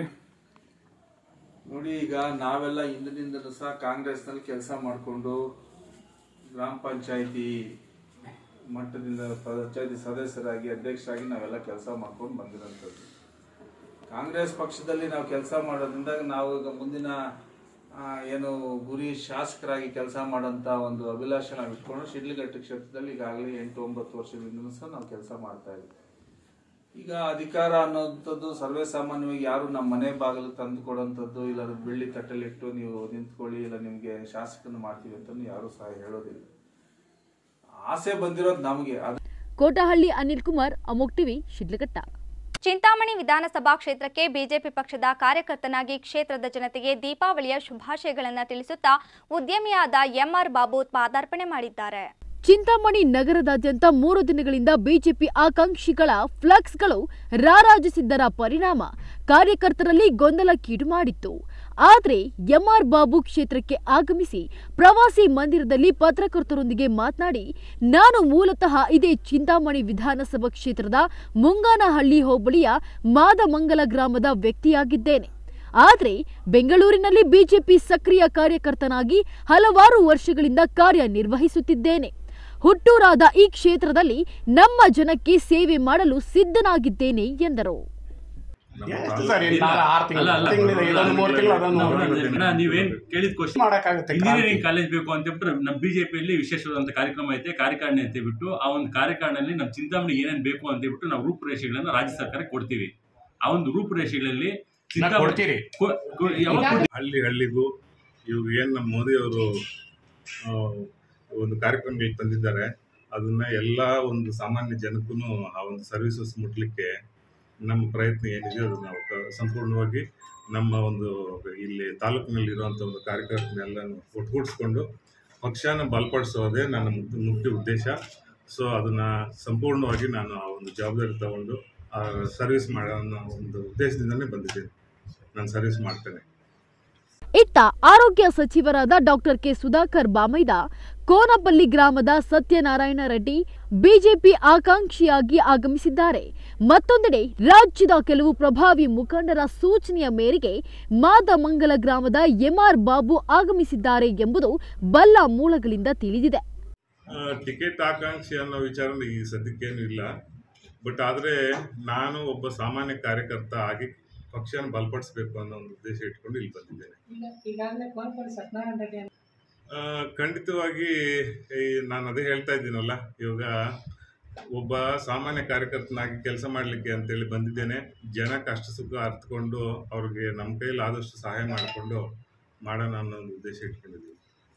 ನೋಡಿ ಈಗ ನಾವೆಲ್ಲ ಹಿಂದಿನಿಂದಲೂ ಸಹ ಕಾಂಗ್ರೆಸ್ನಲ್ಲಿ ಕೆಲಸ ಮಾಡಿಕೊಂಡು ಗ್ರಾಮ ಪಂಚಾಯಿತಿ ಮಟ್ಟದಿಂದ ಪಂಚಾಯತಿ ಸದಸ್ಯರಾಗಿ ಅಧ್ಯಕ್ಷರಾಗಿ ನಾವೆಲ್ಲ ಕೆಲಸ ಮಾಡ್ಕೊಂಡು ಬಂದಿರೋಂಥದ್ದು ಕಾಂಗ್ರೆಸ್ ಪಕ್ಷದಲ್ಲಿ ನಾವು ಕೆಲಸ ಮಾಡೋದ್ರಿಂದ ನಾವು ಈಗ ಮುಂದಿನ ಆ, ಏನು ಗುರಿ ಶಾಸಕರಾಗಿ ಕೆಲಸ ಮಾಡೋಂಥ ಒಂದು ಅಭಿಲಾಷೆ ನಾವು ಇಟ್ಕೊಂಡು ಶಿಡ್ಲಘಟ್ಟ ಕ್ಷೇತ್ರದಲ್ಲಿ ಈಗಾಗಲೇ ಎಂಟು ಒಂಬತ್ತು ವರ್ಷದಿಂದ ಸಹ ನಾವು ಕೆಲಸ ಮಾಡ್ತಾ ಇದ್ದೀವಿ ಈಗ ಅಧಿಕಾರ ಅನ್ನೋಂಥದ್ದು ಸರ್ವೇ ಸಾಮಾನ್ಯವಾಗಿ ಯಾರು ನಮ್ಮ ಮನೆ ಬಾಗಿಲು ತಂದು ಕೊಡೋಂಥದ್ದು ಇಲ್ಲ ಅದು ಬೆಳ್ಳಿ ತಟ್ಟಲಿಟ್ಟು ನೀವು ನಿಂತ್ಕೊಳ್ಳಿ ಇಲ್ಲ ನಿಮಗೆ ಶಾಸಕನ ಮಾಡ್ತೀವಿ ಅಂತ ಯಾರು ಸಹ ಹೇಳೋದಿಲ್ಲ ಆಸೆ ಬಂದಿರೋದು ನಮಗೆ ಅದು ಕೋಟಹಳ್ಳಿ ಅನಿಲ್ ಕುಮಾರ್ ಅಮೋಕ್ ಟಿವಿ ಶಿಡ್ಲಘಟ್ಟ ಚಿಂತಾಮಣಿ ವಿಧಾನಸಭಾ ಕ್ಷೇತ್ರಕ್ಕೆ ಬಿಜೆಪಿ ಪಕ್ಷದ ಕಾರ್ಯಕರ್ತನಾಗಿ ಕ್ಷೇತ್ರದ ಜನತೆಗೆ ದೀಪಾವಳಿಯ ಶುಭಾಶಯಗಳನ್ನು ತಿಳಿಸುತ್ತಾ ಉದ್ಯಮಿಯಾದ ಎಂಆರ್ ಬಾಬು ಪಾದಾರ್ಪಣೆ ಮಾಡಿದ್ದಾರೆ ಚಿಂತಾಮಣಿ ನಗರದಾದ್ಯಂತ ಮೂರು ದಿನಗಳಿಂದ ಬಿಜೆಪಿ ಆಕಾಂಕ್ಷಿಗಳ ಫ್ಲಕ್ಸ್ಗಳು ರಾರಾಜಿಸಿದ್ದರ ಪರಿಣಾಮ ಕಾರ್ಯಕರ್ತರಲ್ಲಿ ಗೊಂದಲಕ್ಕೀಡು ಮಾಡಿತ್ತು ಆದರೆ ಎಂಆರ್ ಬಾಬು ಕ್ಷೇತ್ರಕ್ಕೆ ಆಗಮಿಸಿ ಪ್ರವಾಸಿ ಮಂದಿರದಲ್ಲಿ ಪತ್ರಕರ್ತರೊಂದಿಗೆ ಮಾತನಾಡಿ ನಾನು ಮೂಲತಃ ಇದೇ ಚಿಂತಾಮಣಿ ವಿಧಾನಸಭಾ ಕ್ಷೇತ್ರದ ಮುಂಗಾನಹಳ್ಳಿ ಹೋಬಳಿಯ ಮಾದಮಂಗಲ ಗ್ರಾಮದ ವ್ಯಕ್ತಿಯಾಗಿದ್ದೇನೆ ಆದರೆ ಬೆಂಗಳೂರಿನಲ್ಲಿ ಬಿಜೆಪಿ ಸಕ್ರಿಯ ಕಾರ್ಯಕರ್ತನಾಗಿ ಹಲವಾರು ವರ್ಷಗಳಿಂದ ಕಾರ್ಯನಿರ್ವಹಿಸುತ್ತಿದ್ದೇನೆ ಹುಟ್ಟೂರಾದ ಈ ಕ್ಷೇತ್ರದಲ್ಲಿ ನಮ್ಮ ಜನಕ್ಕೆ ಸೇವೆ ಮಾಡಲು ಸಿದ್ಧನಾಗಿದ್ದೇನೆ ಎಂದರು ನೀವೇನ್ ಕೇಳಿದ ಕ್ವಶನ್ ಮಾಡಕ್ಕಾಗುತ್ತೆ ಇಂಜಿನಿಯರಿಂಗ್ ಕಾಲೇಜ್ ಬೇಕು ಅಂತ ಹೇಳ್ಬಿಟ್ಟು ನಮ್ಮ ಬಿಜೆಪಿಯಲ್ಲಿ ವಿಶೇಷವಾದಂತ ಕಾರ್ಯಕ್ರಮ ಐತೆ ಕಾರ್ಯಕಾರಿಣಿ ಅಂತ ಹೇಳ್ಬಿಟ್ಟು ಆ ಒಂದು ಕಾರ್ಯಕಾರಿಣಿಯಲ್ಲಿ ನಮ್ಮ ಚಿಂತಾಮಣಿ ಏನೇನ್ ಬೇಕು ಅಂತ ಹೇಳ್ಬಿಟ್ಟು ನಾವು ರೂಪುರೇಷೆಗಳನ್ನ ರಾಜ್ಯ ಸರ್ಕಾರಕ್ಕೆ ಕೊಡ್ತೀವಿ ಆ ಒಂದು ರೂಪುರೇಷೆಗಳಲ್ಲಿ ಚಿಂತಾಮಣಿ ಕೊಡ್ತೀರಿ? ಕೊ- ಕೊ- ಯಾವಾಗ ಕೊಡ್ತೀವಿ? ಹಳ್ಳಿ ಹಳ್ಳಿಗೂ ಇವು ಏನು ನಮ್ಮ ಮೋದಿ ಅವರು ಆ, ಒಂದು ಕಾರ್ಯಕ್ರಮಗಳಿಗೆ ತಂದಿದ್ದಾರೆ ಅದನ್ನ ಎಲ್ಲ ಒಂದು ಸಾಮಾನ್ಯ ಜನಕ್ಕೂ ಆ ಒಂದು ಸರ್ವಿಸಸ್ ಮುಟ್ಲಿಕ್ಕೆ ನಮ್ಮ ಪ್ರಯತ್ನ ಏನಿದೆ ಅದು ನಾವು ಕ- ಸಂಪೂರ್ಣವಾಗಿ ನಮ್ಮ ಒಂದು ಇಲ್ಲಿ ತಾಲೂಕಿನಲ್ಲಿ ಇರುವಂಥ ಒಂದು ಕಾರ್ಯಕರ್ತನೆಲ್ಲ ಒಟ್ಟುಗೂಡಿಸ್ಕೊಂಡು ಪಕ್ಷನ ಬಲಪಡಿಸೋದೇ ನನ್ನ ಮುಖ್ಯ ಮುಖ್ಯ ಉದ್ದೇಶ ಸೊ ಅದನ್ನ ಸಂಪೂರ್ಣವಾಗಿ ನಾನು ಆ ಒಂದು ಜವಾಬ್ದಾರಿ ತಗೊಂಡು ಸರ್ವಿಸ್ ಮಾಡೋ ಅನ್ನೋ ಒಂದು ಉದ್ದೇಶದಿಂದನೇ ಬಂದಿದ್ದೇನೆ ನಾನು ಸರ್ವಿಸ್ ಮಾಡ್ತೇನೆ ಇತ್ತ ಆರೋಗ್ಯ ಸಚಿವರಾದ ಡಾಕ್ಟರ್ ಕೆ ಸುಧಾಕರ್ ಬಾಮೈದ ಕೋನಪಲ್ಲಿ ಗ್ರಾಮದ ಸತ್ಯನಾರಾಯಣ ರೆಡ್ಡಿ ಬಿಜೆಪಿ ಆಕಾಂಕ್ಷಿಯಾಗಿ ಆಗಮಿಸಿದ್ದಾರೆ ಮತ್ತೊಂದೆಡೆ ರಾಜ್ಯದ ಕೆಲವು ಪ್ರಭಾವಿ ಮುಖಂಡರ ಸೂಚನೆಯ ಮೇರೆಗೆ ಮಾದಮಂಗಲ ಗ್ರಾಮದ ಎಂಆರ್ ಬಾಬು ಆಗಮಿಸಿದ್ದಾರೆ ಎಂಬುದು ಬಲ್ಲ ಮೂಲಗಳಿಂದ ತಿಳಿದಿದೆ ಆ, ಟಿಕೆಟ್ ಆಕಾಂಕ್ಷಿ ಅನ್ನೋ ವಿಚಾರ ಈ ಸದ್ಯಕ್ಕೇನು ಇಲ್ಲ ಬಟ್ ಆದರೆ ನಾನು ಒಬ್ಬ ಸಾಮಾನ್ಯ ಕಾರ್ಯಕರ್ತ ಆಗಿ ಪಕ್ಷನ ಬಲಪಡಿಸಬೇಕು ಅನ್ನೋ ಒಂದು ಉದ್ದೇಶ ಇಟ್ಕೊಂಡು ಇಲ್ಲಿ ಬಂದಿದ್ದೇನೆ ಈಗಾಗಲೇ ಕೋನ್ಪಲ್ಲಿ ಸತ್ಯನಾರಾಯಣ ರೆಡ್ಡಿ ಅಂತ ಆ, ಖಂಡಿತವಾಗಿ ಈ ನಾನು ಅದೇ ಹೇಳ್ತಾ ಇದ್ದೀನಲ್ಲ ಇವಾಗ ಒಬ್ಬ ಸಾಮಾನ್ಯ ಕಾರ್ಯಕರ್ತನಾಗಿ ಕೆಲಸ ಮಾಡಲಿಕ್ಕೆ ಅಂತೇಳಿ ಬಂದಿದ್ದೇನೆ ಜನ ಕಷ್ಟ ಸುಖ ಅರ್ಥಕೊಂಡು ಅವ್ರಿಗೆ ನಮ್ಮ ಕೈಯಲ್ಲಿ ಆದಷ್ಟು ಸಹಾಯ ಮಾಡಿಕೊಂಡು ಮಾಡೋಣ ಅನ್ನೋ ಒಂದು ಉದ್ದೇಶ ಇಟ್ಕೊಂಡಿದ್ದೀವಿ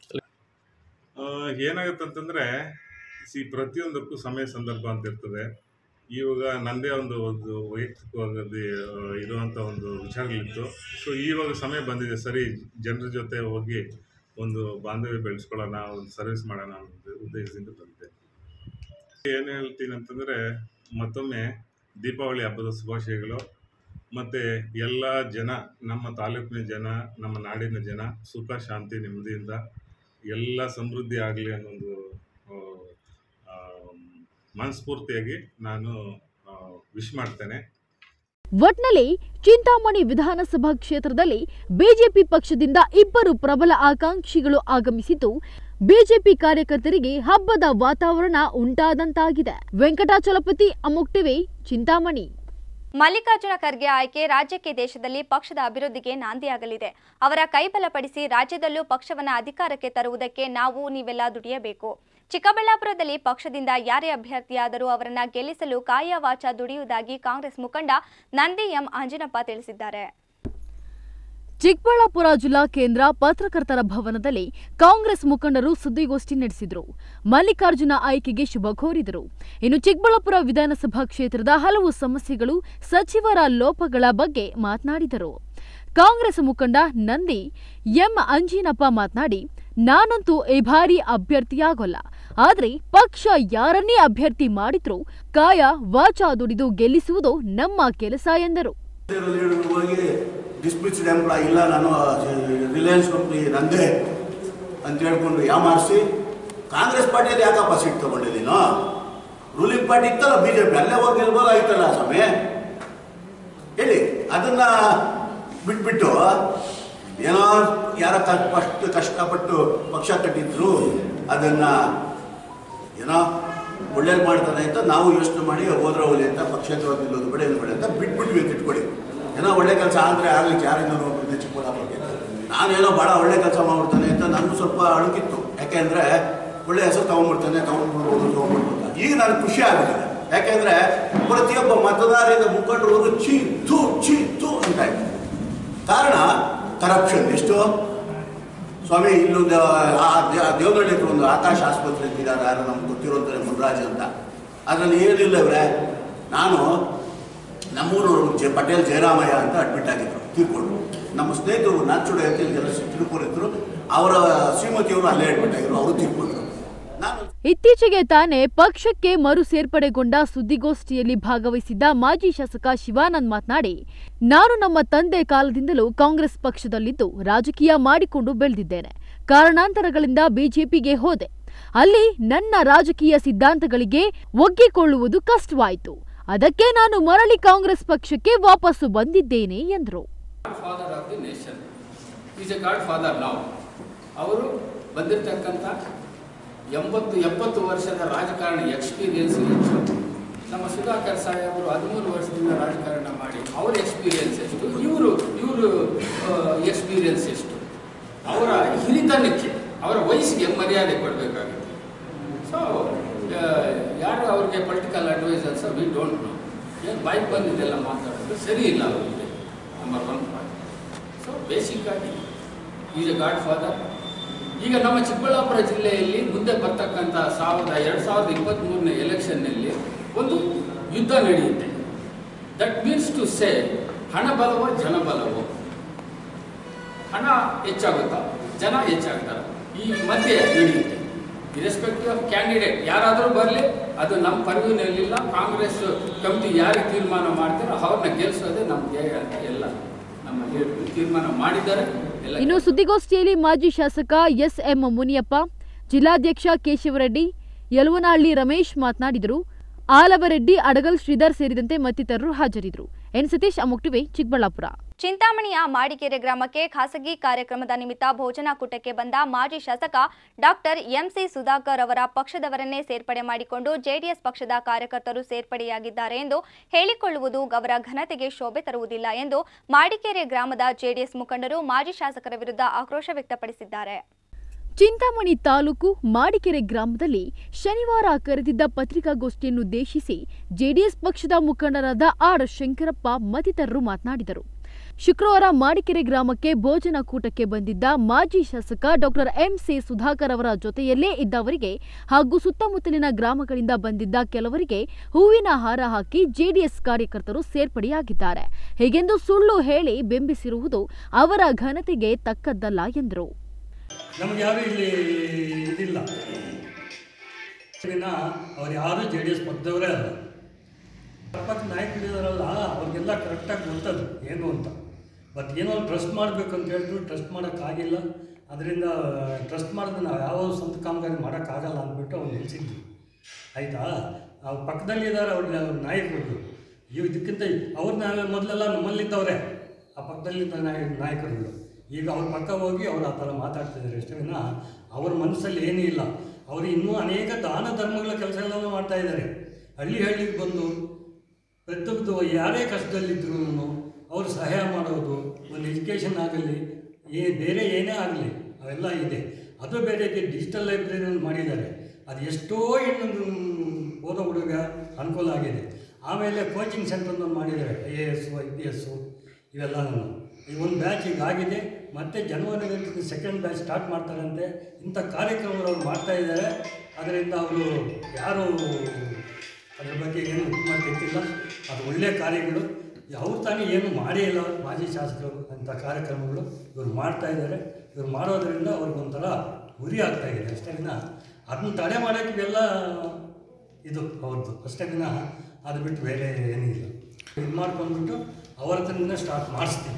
ಆ, ಏನಾಗುತ್ತೆ ಅಂತಂದರೆ ಸಿ ಪ್ರತಿಯೊಂದಕ್ಕೂ ಸಮಯ ಸಂದರ್ಭ ಅಂತ ಇರ್ತದೆ ಇವಾಗ ನನ್ನದೇ ಒಂದು ಒಂದು ವೈಯಕ್ತಿಕವಾಗಿ ಇರುವಂಥ ಒಂದು ವಿಚಾರಗಳಿತ್ತು ಸೊ ಇವಾಗ ಸಮಯ ಬಂದಿದೆ ಸರಿ ಜನರ ಜೊತೆ ಹೋಗಿ ಒಂದು ಬಾಂಧವ್ಯ ಬೆಳೆಸ್ಕೊಳ್ಳೋಣ ಒಂದು ಸರ್ವಿಸ್ ಮಾಡೋಣ ಅನ್ನೋ ಉದ್ದೇಶದಿಂದ ಬಂದಿದೆ ಏನು ಹೇಳ್ತೀನಿ ಅಂತಂದರೆ ಮತ್ತೊಮ್ಮೆ ದೀಪಾವಳಿ ಹಬ್ಬದ ಶುಭಾಶಯಗಳು ಮತ್ತು ಎಲ್ಲ ಜನ ನಮ್ಮ ತಾಲೂಕಿನ ಜನ ನಮ್ಮ ನಾಡಿನ ಜನ ಸುಖ ಶಾಂತಿ ನೆಮ್ಮದಿಯಿಂದ ಎಲ್ಲ ಸಮೃದ್ಧಿ ಆಗಲಿ ಅನ್ನೊಂದು ಆ, ಆ, ಮನಸ್ಫೂರ್ತಿಯಾಗಿ ನಾನು ವಿಶ್ ಮಾಡ್ತೇನೆ ಒಟ್ನಲ್ಲಿ ಚಿಂತಾಮಣಿ ವಿಧಾನಸಭಾ ಕ್ಷೇತ್ರದಲ್ಲಿ ಬಿಜೆಪಿ ಪಕ್ಷದಿಂದ ಇಬ್ಬರು ಪ್ರಬಲ ಆಕಾಂಕ್ಷಿಗಳು ಆಗಮಿಸಿದ್ದು ಬಿಜೆಪಿ ಕಾರ್ಯಕರ್ತರಿಗೆ ಹಬ್ಬದ ವಾತಾವರಣ ಉಂಟಾದಂತಾಗಿದೆ ವೆಂಕಟಾಚಲಪತಿ ಅಮುಕ್ ಟಿವಿ ಚಿಂತಾಮಣಿ ಮಲ್ಲಿಕಾರ್ಜುನ ಖರ್ಗೆ ಆಯ್ಕೆ ರಾಜ್ಯಕ್ಕೆ ದೇಶದಲ್ಲಿ ಪಕ್ಷದ ಅಭಿವೃದ್ಧಿಗೆ ನಾಂದಿಯಾಗಲಿದೆ ಅವರ ಕೈಬಲಪಡಿಸಿ ರಾಜ್ಯದಲ್ಲೂ ಪಕ್ಷವನ್ನ ಅಧಿಕಾರಕ್ಕೆ ತರುವುದಕ್ಕೆ ನಾವು ನೀವೆಲ್ಲ ದುಡಿಯಬೇಕು ಚಿಕ್ಕಬಳ್ಳಾಪುರದಲ್ಲಿ ಪಕ್ಷದಿಂದ ಯಾರೇ ಅಭ್ಯರ್ಥಿಯಾದರೂ ಅವರನ್ನ ಗೆಲ್ಲಿಸಲು ಕಾಯ ವಾಚ ದುಡಿಯುವುದಾಗಿ ಕಾಂಗ್ರೆಸ್ ಮುಖಂಡ ನಂದಿ ಎಂ ಅಂಜನಪ್ಪ ತಿಳಿಸಿದ್ದಾರೆ ಚಿಕ್ಕಬಳ್ಳಾಪುರ ಜಿಲ್ಲಾ ಕೇಂದ್ರ ಪತ್ರಕರ್ತರ ಭವನದಲ್ಲಿ ಕಾಂಗ್ರೆಸ್ ಮುಖಂಡರು ಸುದ್ದಿಗೋಷ್ಠಿ ನಡೆಸಿದರು ಮಲ್ಲಿಕಾರ್ಜುನ ಆಯ್ಕೆಗೆ ಶುಭ ಕೋರಿದರು ಇನ್ನು ಚಿಕ್ಕಬಳ್ಳಾಪುರ ವಿಧಾನಸಭಾ ಕ್ಷೇತ್ರದ ಹಲವು ಸಮಸ್ಯೆಗಳು ಸಚಿವರ ಲೋಪಗಳ ಬಗ್ಗೆ ಮಾತನಾಡಿದರು ಕಾಂಗ್ರೆಸ್ ಮುಖಂಡ ನಂದಿ ಎಂ ಅಂಜಿನಪ್ಪ ಮಾತನಾಡಿ ನಾನಂತೂ ಈ ಬಾರಿ ಅಭ್ಯರ್ಥಿಯಾಗೋಲ್ಲ ಆದ್ರೆ ಪಕ್ಷ ಯಾರನ್ನೇ ಅಭ್ಯರ್ಥಿ ಮಾಡಿದ್ರೂ ಕಾಯ ವಾಚ ದುಡಿದು ಗೆಲ್ಲಿಸುವುದು ನಮ್ಮ ಕೆಲಸ ಎಂದರು ಹೋಗಿ ಡಿಸ್ಮಿಸ್ಡ್ ಎಂಪ್ಲಾಯ್ ಇಲ್ಲ ನಾನು ರಿಲಯನ್ಸ್ ಕಂಪ್ನಿ ನಂದೇ ಅಂತ ಹೇಳ್ಕೊಂಡು ಯಾಮಾರಿಸಿ ಕಾಂಗ್ರೆಸ್ ಪಾರ್ಟಿಯಲ್ಲಿ ಯಾಕಪ್ಪ ಸೀಟ್ ತಗೊಂಡಿದ್ದೀನೋ ರೂಲಿಂಗ್ ಪಾರ್ಟಿ ಇತ್ತಲ್ಲ ಬಿ ಜೆ ಪಿ ಅಲ್ಲೇ ಹೋಗಿ ನಿಲ್ಬೋದಾಗಿತ್ತಲ್ಲ ಸ್ವಾಮಿ ಹೇಳಿ ಅದನ್ನ ಬಿಟ್ಬಿಟ್ಟು ಏನೋ ಯಾರ ಫಸ್ಟ್ ಕಷ್ಟಪಟ್ಟು ಪಕ್ಷ ಕಟ್ಟಿದ್ರು ಅದನ್ನ ಏನೋ ಒಳ್ಳೇದು ಮಾಡ್ತಾರೆ ಅಂತ ನಾವು ಯೋಚನೆ ಮಾಡಿ ಹೋದ್ರೆ ಹೋಗ್ಲಿ ಅಂತ ಪಕ್ಷೇತರ ನಿಲ್ಲೋದು ಬೇಡ ಏನು ಬೇಡ ಅಂತ ಬಿಟ್ಬಿಟ್ವಿ ಅಂತ ಇಟ್ಕೊಳ್ಳಿ ಏನೋ ಒಳ್ಳೆ ಕೆಲಸ ಅಂದರೆ ಆಗ್ಲಿಕ್ಕೆ ಯಾರಿಂದ ಹೋಗ್ಬಿಟ್ಟಿದೆ ಚಿಕ್ಕಬಳ್ಳಾಪುರಕ್ಕೆ ನಾನೇನೋ ಭಾಳ ಒಳ್ಳೆ ಕೆಲಸ ಮಾಡ್ಬಿಡ್ತಾನೆ ಅಂತ ನನಗೂ ಸ್ವಲ್ಪ ಅಳುಕಿತ್ತು ಯಾಕೆಂದರೆ ಒಳ್ಳೆ ಹೆಸರು ತೊಗೊಂಡ್ಬಿಡ್ತಾನೆ ತೊಗೊಂಡ್ಬಿಡ್ಬೋದು ತೊಗೊಂಡ್ಬಿಡ್ಬೋದು ಅಂತ. ಈಗ ನನಗೆ ಖುಷಿ ಆಗುತ್ತೆ ಯಾಕೆಂದರೆ ಪ್ರತಿಯೊಬ್ಬ ಮತದಾರರಿಂದ ಮುಖಂಡರು ಚೀ ಥೂ ಚೀ ಥೂ ಅಂತ ಇತ್ತು ಕಾರಣ ಕರಪ್ಷನ್ ಎಷ್ಟು ಸ್ವಾಮಿ ಇಲ್ಲೊಂದು ಆ ದೇ- ದೇವನಹಳ್ಳಿ ಹತ್ರ ಒಂದು ಆಕಾಶ ಆಸ್ಪತ್ರೆ ಇದ್ದಾರೆ ಯಾರು ನಮ್ಗೆ ಗೊತ್ತಿರೋಂತಾರೆ ಮುನ್ರಾಜ್ ಅಂತ ಅದರಲ್ಲಿ ಏನಿಲ್ಲ ಇವರೇ ನಾನು ನಮ್ಮೂರವರು ಜೆ ಪಟೇಲ್ ಜಯರಾಮಯ್ಯ ಅಂತ ಅಡ್ಮಿಟ್ ಆಗಿದ್ರು ತೀರ್ಕೊಂಡು ನಮ್ಮ ಸ್ನೇಹಿತರು ನಾಚುಡ ಎಲ್ಲ ತಿಳ್ಕೊಂಡಿದ್ರು ಅವರ ಶ್ರೀಮತಿಯವರು ಅಲ್ಲೇ ಅಡ್ಮಿಟ್ ಆಗಿದ್ರು ಅವರು ತೀರ್ಕೊಂಡ್ರು ನಾನು ಇತ್ತೀಚೆಗೆ ತಾನೇ ಪಕ್ಷಕ್ಕೆ ಮರು ಸೇರ್ಪಡೆಗೊಂಡ ಸುದ್ದಿಗೋಷ್ಠಿಯಲ್ಲಿ ಭಾಗವಹಿಸಿದ್ದ ಮಾಜಿ ಶಾಸಕ ಶಿವಾನಂದ್ ಮಾತನಾಡಿ ನಾನು ನಮ್ಮ ತಂದೆ ಕಾಲದಿಂದಲೂ ಕಾಂಗ್ರೆಸ್ ಪಕ್ಷದಲ್ಲಿದ್ದು ರಾಜಕೀಯ ಮಾಡಿಕೊಂಡು ಬೆಳೆದಿದ್ದೇನೆ ಕಾರಣಾಂತರಗಳಿಂದ ಬಿಜೆಪಿಗೆ ಹೋದೆ ಅಲ್ಲಿ ನನ್ನ ರಾಜಕೀಯ ಸಿದ್ಧಾಂತಗಳಿಗೆ ಒಗ್ಗಿಕೊಳ್ಳುವುದು ಕಷ್ಟವಾಯಿತು ಅದಕ್ಕೆ ನಾನು ಮರಳಿ ಕಾಂಗ್ರೆಸ್ ಪಕ್ಷಕ್ಕೆ ವಾಪಸ್ಸು ಬಂದಿದ್ದೇನೆ ಎಂದರು father of the nation is a godfather ನಾವು ಅವರು ಬಂದಿರತಕ್ಕಂಥ ಎಂಬತ್ತು ಎಪ್ಪತ್ತು ವರ್ಷದ ರಾಜಕಾರಣ ಎಕ್ಸ್ಪೀರಿಯನ್ಸ್ ಹೆಚ್ಚು ನಮ್ಮ ಸುಧಾಕರ್ ಸಾಹೇಬರು ಹದಿಮೂರು ವರ್ಷದಿಂದ ರಾಜಕಾರಣ ಮಾಡಿ ಅವ್ರ ಎಕ್ಸ್ಪೀರಿಯನ್ಸ್ ಎಷ್ಟು ಇವರು ಇವರು ಎಕ್ಸ್ಪೀರಿಯನ್ಸ್ ಎಷ್ಟು ಅವರ ಹಿರಿತನಕ್ಕೆ ಅವರ ವಯಸ್ಸಿಗೆ ಮರ್ಯಾದೆ ಕೊಡಬೇಕಾಗುತ್ತೆ ಸೊ ಯಾರು ಅವ್ರಿಗೆ political advisers we don't know ಏನು ಬೈಕ್ ಬಂದಿದ್ದೆಲ್ಲ ಮಾತಾಡೋದು ಸರಿ ಇಲ್ಲ ಅವರಿಗೆ ನಂಬರ್ ಒನ್ ಪಾಯಿಂಟ್ ಸೊ ಬೇಸಿಕ್ಕಾಗಿ ಈಸ್ ಎ ಗಾಡ್ ಫಾದರ್ ಈಗ ನಮ್ಮ ಚಿಕ್ಕಬಳ್ಳಾಪುರ ಜಿಲ್ಲೆಯಲ್ಲಿ ಮುಂದೆ ಬರ್ತಕ್ಕಂಥ ಸಾವಿರದ ಎರಡು ಸಾವಿರದ ಇಪ್ಪತ್ತ್ಮೂರನೇ ಎಲೆಕ್ಷನ್ನಲ್ಲಿ ಒಂದು ಯುದ್ಧ ನಡೆಯುತ್ತೆ ದಟ್ ಮೀನ್ಸ್ ಟು ಸೇ ಹಣ ಬಲವೋ ಜನ ಬಲವೋ ಹಣ ಹೆಚ್ಚಾಗುತ್ತಾ ಜನ ಹೆಚ್ಚಾಗ್ತಾರೆ ಈ ಮಧ್ಯೆ ನಡೆಯುತ್ತೆ ಇರೆಸ್ಪೆಕ್ಟಿವ್ ಆಫ್ ಕ್ಯಾಂಡಿಡೇಟ್ ಯಾರಾದರೂ ಬರಲಿ ಅದು ನಮ್ಮ ಪರ್ವಿನಲ್ಲಿಲ್ಲ ಕಾಂಗ್ರೆಸ್ ಕಮಿಟಿ ಯಾರಿಗೆ ತೀರ್ಮಾನ ಮಾಡ್ತಾರೋ ಅವ್ರನ್ನ ಗೆಲ್ಲಿಸೋದೇ ನಮ್ಮ ಧ್ಯೇಯ ಅಂತ ಎಲ್ಲ ನಮ್ಮ ಲೀಡರ್ಗಳು ತೀರ್ಮಾನ ಮಾಡಿದ್ದಾರೆ ಎಲ್ಲ ಇನ್ನು ಸುದ್ದಿಗೋಷ್ಠಿಯಲ್ಲಿ ಮಾಜಿ ಶಾಸಕ ಎಸ್ ಎಂ ಮುನಿಯಪ್ಪ ಜಿಲ್ಲಾಧ್ಯಕ್ಷ ಕೇಶವರೆಡ್ಡಿ ಯಲವನಹಳ್ಳಿ ರಮೇಶ್ ಮಾತನಾಡಿದರು ಆಲವರೆಡ್ಡಿ ಅಡಗಲ್ ಶ್ರೀಧರ್ ಸೇರಿದಂತೆ ಮತ್ತಿತರರು ಹಾಜರಿದ್ದರು ಎನ್ ಸತೀಶ್ ಅಮೋಕ್ ಟಿವಿ ಚಿಕ್ಕಬಳ್ಳಾಪುರ ಚಿಂತಾಮಣಿಯ ಮಾಡಿಕೆರೆ ಗ್ರಾಮಕ್ಕೆ ಖಾಸಗಿ ಕಾರ್ಯಕ್ರಮದ ನಿಮಿತ್ತ ಭೋಜನಾ ಕೂಟಕ್ಕೆ ಬಂದ ಮಾಜಿ ಶಾಸಕ ಡಾಕ್ಟರ್ ಎಂಸಿ ಸುಧಾಕರ್ ಅವರ ಪಕ್ಷದವರನ್ನೇ ಸೇರ್ಪಡೆ ಮಾಡಿಕೊಂಡು ಜೆಡಿಎಸ್ ಪಕ್ಷದ ಕಾರ್ಯಕರ್ತರು ಸೇರ್ಪಡೆಯಾಗಿದ್ದಾರೆ ಎಂದು ಹೇಳಿಕೊಳ್ಳುವುದು ಅವರ ಘನತೆಗೆ ಶೋಭೆ ತರುವುದಿಲ್ಲ ಎಂದು ಮಾಡಿಕೆರೆ ಗ್ರಾಮದ ಜೆಡಿಎಸ್ ಮುಖಂಡರು ಮಾಜಿ ಶಾಸಕರ ವಿರುದ್ಧ ಆಕ್ರೋಶ ವ್ಯಕ್ತಪಡಿಸಿದ್ದಾರೆ ಚಿಂತಾಮಣಿ ತಾಲೂಕು ಮಾಡಿಕೆರೆ ಗ್ರಾಮದಲ್ಲಿ ಶನಿವಾರ ಕರೆದಿದ್ದ ಪತ್ರಿಕಾಗೋಷ್ಠಿಯನ್ನುದ್ದೇಶಿಸಿ ಜೆಡಿಎಸ್ ಪಕ್ಷದ ಮುಖಂಡರಾದ ಆರ್ ಶಂಕರಪ್ಪ ಮತ್ತಿತರರು ಮಾತನಾಡಿದರು ಶುಕ್ರವಾರ ಮಾಡಿಕೆರೆ ಗ್ರಾಮಕ್ಕೆ ಭೋಜನ ಕೂಟಕ್ಕೆ ಬಂದಿದ್ದ ಮಾಜಿ ಶಾಸಕ ಡಾಕ್ಟರ್ ಎಂಸಿ ಸುಧಾಕರ್ ಅವರ ಜೊತೆಯಲ್ಲೇ ಇದ್ದವರಿಗೆ ಹಾಗೂ ಸುತ್ತಮುತ್ತಲಿನ ಗ್ರಾಮಗಳಿಂದ ಬಂದಿದ್ದ ಕೆಲವರಿಗೆ ಹೂವಿನ ಹಾರ ಹಾಕಿ ಜೆಡಿಎಸ್ ಕಾರ್ಯಕರ್ತರು ಸೇರ್ಪಡೆಯಾಗಿದ್ದಾರೆ ಹೀಗೆಂದು ಸುಳ್ಳು ಹೇಳಿ ಬಿಂಬಿಸಿರುವುದು ಅವರ ಘನತೆಗೆ ತಕ್ಕದ್ದಲ್ಲ ಎಂದರು ನಮ್ಗೆ ಯಾರು ಇಲ್ಲಿ ಇದಿಲ್ಲ ದಿನ ಅವ್ರು ಯಾರು ಜೆ ಡಿ ಎಸ್ ಪಕ್ಷದವರೇ ಅಲ್ಲ ಪಕ್ಕ ನಾಯಕರಿದಾರಲ್ಲ ಅವ್ರಿಗೆಲ್ಲ ಕರೆಕ್ಟಾಗಿ ಗೊತ್ತದು ಏನು ಅಂತ ಬಟ್ ಏನೋ ಟ್ರಸ್ಟ್ ಮಾಡಬೇಕು ಅಂತ ಹೇಳಿದ್ರು ಟ್ರಸ್ಟ್ ಮಾಡೋಕ್ಕಾಗಿಲ್ಲ ಅದರಿಂದ ಟ್ರಸ್ಟ್ ಮಾಡಿದ್ರೆ ನಾವು ಯಾವ ಸ್ವಂತ ಕಾಮಗಾರಿ ಮಾಡೋಕ್ಕಾಗಲ್ಲ ಅಂದ್ಬಿಟ್ಟು ಅವ್ರು ನಿಲ್ಲಿಸಿದ್ವಿ ಆಯಿತಾ ಅವ್ರ ಪಕ್ಕದಲ್ಲಿದ್ದಾರೆ ಅವ್ರ ಅವ್ರ ನಾಯಕರು ಇವು ಇದಕ್ಕಿಂತ ಅವ್ರ ನಾವೇ ಮೊದಲೆಲ್ಲ ನಮ್ಮಲ್ಲಿದ್ದವ್ರೆ ಆ ಪಕ್ಕದಲ್ಲಿದ್ದ ನಾಯ ನಾಯಕರುಗಳು ಈಗ ಅವ್ರ ಪಕ್ಕ ಹೋಗಿ ಅವ್ರು ಆ ಥರ ಮಾತಾಡ್ತಿದ್ದಾರೆ ಅಷ್ಟೇ ವಿನ ಅವ್ರ ಮನಸ್ಸಲ್ಲಿ ಏನೂ ಇಲ್ಲ ಅವರು ಇನ್ನೂ ಅನೇಕ ದಾನ ಧರ್ಮಗಳ ಕೆಲಸಗಳನ್ನು ಮಾಡ್ತಾ ಇದ್ದಾರೆ ಹಳ್ಳಿ ಹಳ್ಳಿಗೆ ಬಂದು ಪ್ರತಿಯೊಬ್ಬರು ಯಾರೇ ಕಷ್ಟದಲ್ಲಿದ್ದರೂ ಅವರು ಸಹಾಯ ಮಾಡೋದು ಒಂದು ಎಜುಕೇಷನ್ ಆಗಲಿ ಏ ಬೇರೆ ಏನೇ ಆಗಲಿ ಅವೆಲ್ಲ ಇದೆ ಅದು ಬೇರೆಗೆ ಡಿಜಿಟಲ್ ಲೈಬ್ರರಿ ಮಾಡಿದ್ದಾರೆ ಅದು ಎಷ್ಟೋ ಹೆಣ್ಣು ಓದೋ ಹುಡುಗ ಅನುಕೂಲ ಆಗಿದೆ ಆಮೇಲೆ ಕೋಚಿಂಗ್ ಸೆಂಟರ್ನ ಮಾಡಿದ್ದಾರೆ I A S I P S ಇವೆಲ್ಲನೂ ಈ ಒಂದು ಬ್ಯಾಚ್ ಈಗ ಆಗಿದೆ ಮತ್ತು ಜನವರಿಯಲ್ಲಿ ಸೆಕೆಂಡ್ ಬ್ಯಾಚ್ ಸ್ಟಾರ್ಟ್ ಮಾಡ್ತಾರಂತೆ ಇಂಥ ಕಾರ್ಯಕ್ರಮಗಳು ಅವ್ರು ಮಾಡ್ತಾ ಇದ್ದಾರೆ ಅದರಿಂದ ಅವರು ಯಾರು ಅದ್ರ ಬಗ್ಗೆ ಏನು ಉತ್ತಮ ಗೊತ್ತಿಲ್ಲ ಅದು ಒಳ್ಳೆಯ ಕಾರ್ಯಗಳು ಅವ್ರು ತಾನೇ ಏನು ಮಾಡೇ ಇಲ್ಲ ಮಾಜಿ ಶಾಸಕರು ಅಂಥ ಕಾರ್ಯಕ್ರಮಗಳು ಇವ್ರು ಮಾಡ್ತಾ ಇದ್ದಾರೆ ಇವ್ರು ಮಾಡೋದ್ರಿಂದ ಅವ್ರಿಗೊಂಥರ ಗುರಿ ಆಗ್ತಾ ಇದೆ ಅಷ್ಟೇ ವಿನ ಅದನ್ನ ತಡೆ ಮಾಡೋಕ್ಕೆ ಇವೆಲ್ಲ ಇದು ಅವ್ರದ್ದು ಅಷ್ಟೇ ವಿನ ಅದು ಬಿಟ್ಟು ಬೇರೆ ಏನೂ ಇಲ್ಲ ಇದು ಮಾಡ್ಕೊಂಡ್ಬಿಟ್ಟು ಅವ್ರ ಹತ್ರನೇ ಸ್ಟಾರ್ಟ್ ಮಾಡಿಸ್ತೀವಿ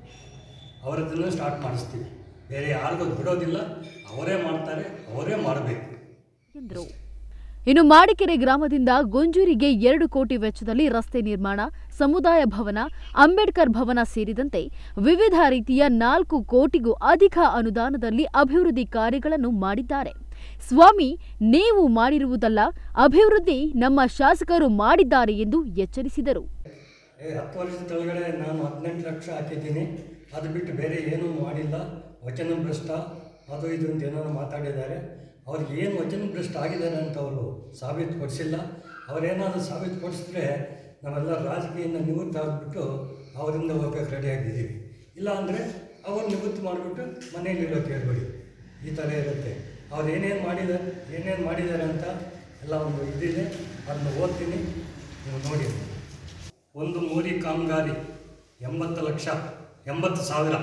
ಅವ್ರ ಹತ್ರನೇ ಸ್ಟಾರ್ಟ್ ಮಾಡಿಸ್ತೀವಿ ಬೇರೆ ಯಾರಿಗೂ ಬಿಡೋದಿಲ್ಲ ಅವರೇ ಮಾಡ್ತಾರೆ ಅವರೇ ಮಾಡಬೇಕು ಎಂದರು ಇನ್ನು ಮಾಡಿಕೆರೆ ಗ್ರಾಮದಿಂದ ಗೊಂಜೂರಿಗೆ ಎರಡು ಕೋಟಿ ವೆಚ್ಚದಲ್ಲಿ ರಸ್ತೆ ನಿರ್ಮಾಣ ಸಮುದಾಯ ಭವನ ಅಂಬೇಡ್ಕರ್ ಭವನ ಸೇರಿದಂತೆ ವಿವಿಧ ರೀತಿಯ ನಾಲ್ಕು ಕೋಟಿಗೂ ಅಧಿಕ ಅನುದಾನದಲ್ಲಿ ಅಭಿವೃದ್ಧಿ ಕಾರ್ಯಗಳನ್ನು ಮಾಡಿದ್ದಾರೆ ಸ್ವಾಮಿ ನೀವು ಮಾಡಿರುವುದಲ್ಲ ಅಭಿವೃದ್ಧಿ ನಮ್ಮ ಶಾಸಕರು ಮಾಡಿದ್ದಾರೆ ಎಂದು ಎಚ್ಚರಿಸಿದರು ಏ ಹತ್ತು ವರ್ಷದ ಕೆಳಗಡೆ ನಾನು ಹದಿನೆಂಟು ಲಕ್ಷ ಹಾಕಿದ್ದೀನಿ ಅದು ಬಿಟ್ಟು ಬೇರೆ ಏನೂ ಮಾಡಿಲ್ಲ ವಚನ ಭ್ರಷ್ಟ ಅದು ಇದು ಅಂತ ಏನೋ ಮಾತಾಡಿದ್ದಾರೆ ಅವ್ರಿಗೆ ಏನು ವಚನ ಭ್ರಷ್ಟ ಆಗಿದ್ದಾರೆ ಅಂತ ಅವರು ಸಾಬೀತುಪಡಿಸಿಲ್ಲ ಅವರೇನಾದರೂ ಸಾಬೀತುಪಡಿಸಿದ್ರೆ ನಾವೆಲ್ಲ ರಾಜಕೀಯದಿಂದ ನಿವೃತ್ತಿ ಆಗಿಬಿಟ್ಟು ಅವರಿಂದ ಹೋಗೋಕೆ ರೆಡಿ ಆಗಿದ್ದೀವಿ ಇಲ್ಲ ಅಂದರೆ ಅವ್ರು ನಿವೃತ್ತಿ ಮಾಡಿಬಿಟ್ಟು ಮನೇಲಿ ಇರೋಕೆ ಹೇಳ್ಬೇಡಿ ಈ ಥರ ಇರುತ್ತೆ ಅವ್ರು ಏನೇನು ಮಾಡಿದ್ದಾರೆ ಏನೇನು ಮಾಡಿದ್ದಾರೆ ಅಂತ ಎಲ್ಲ ಒಂದು ಇದಿದೆ ಅದನ್ನ ಓದ್ತೀನಿ ನೀವು ನೋಡಿ ಒಂದು ಮೋರಿ ಕಾಮಗಾರಿ ಎಂಬತ್ತು ಲಕ್ಷ ಎಂಬತ್ತು ಸಾವಿರ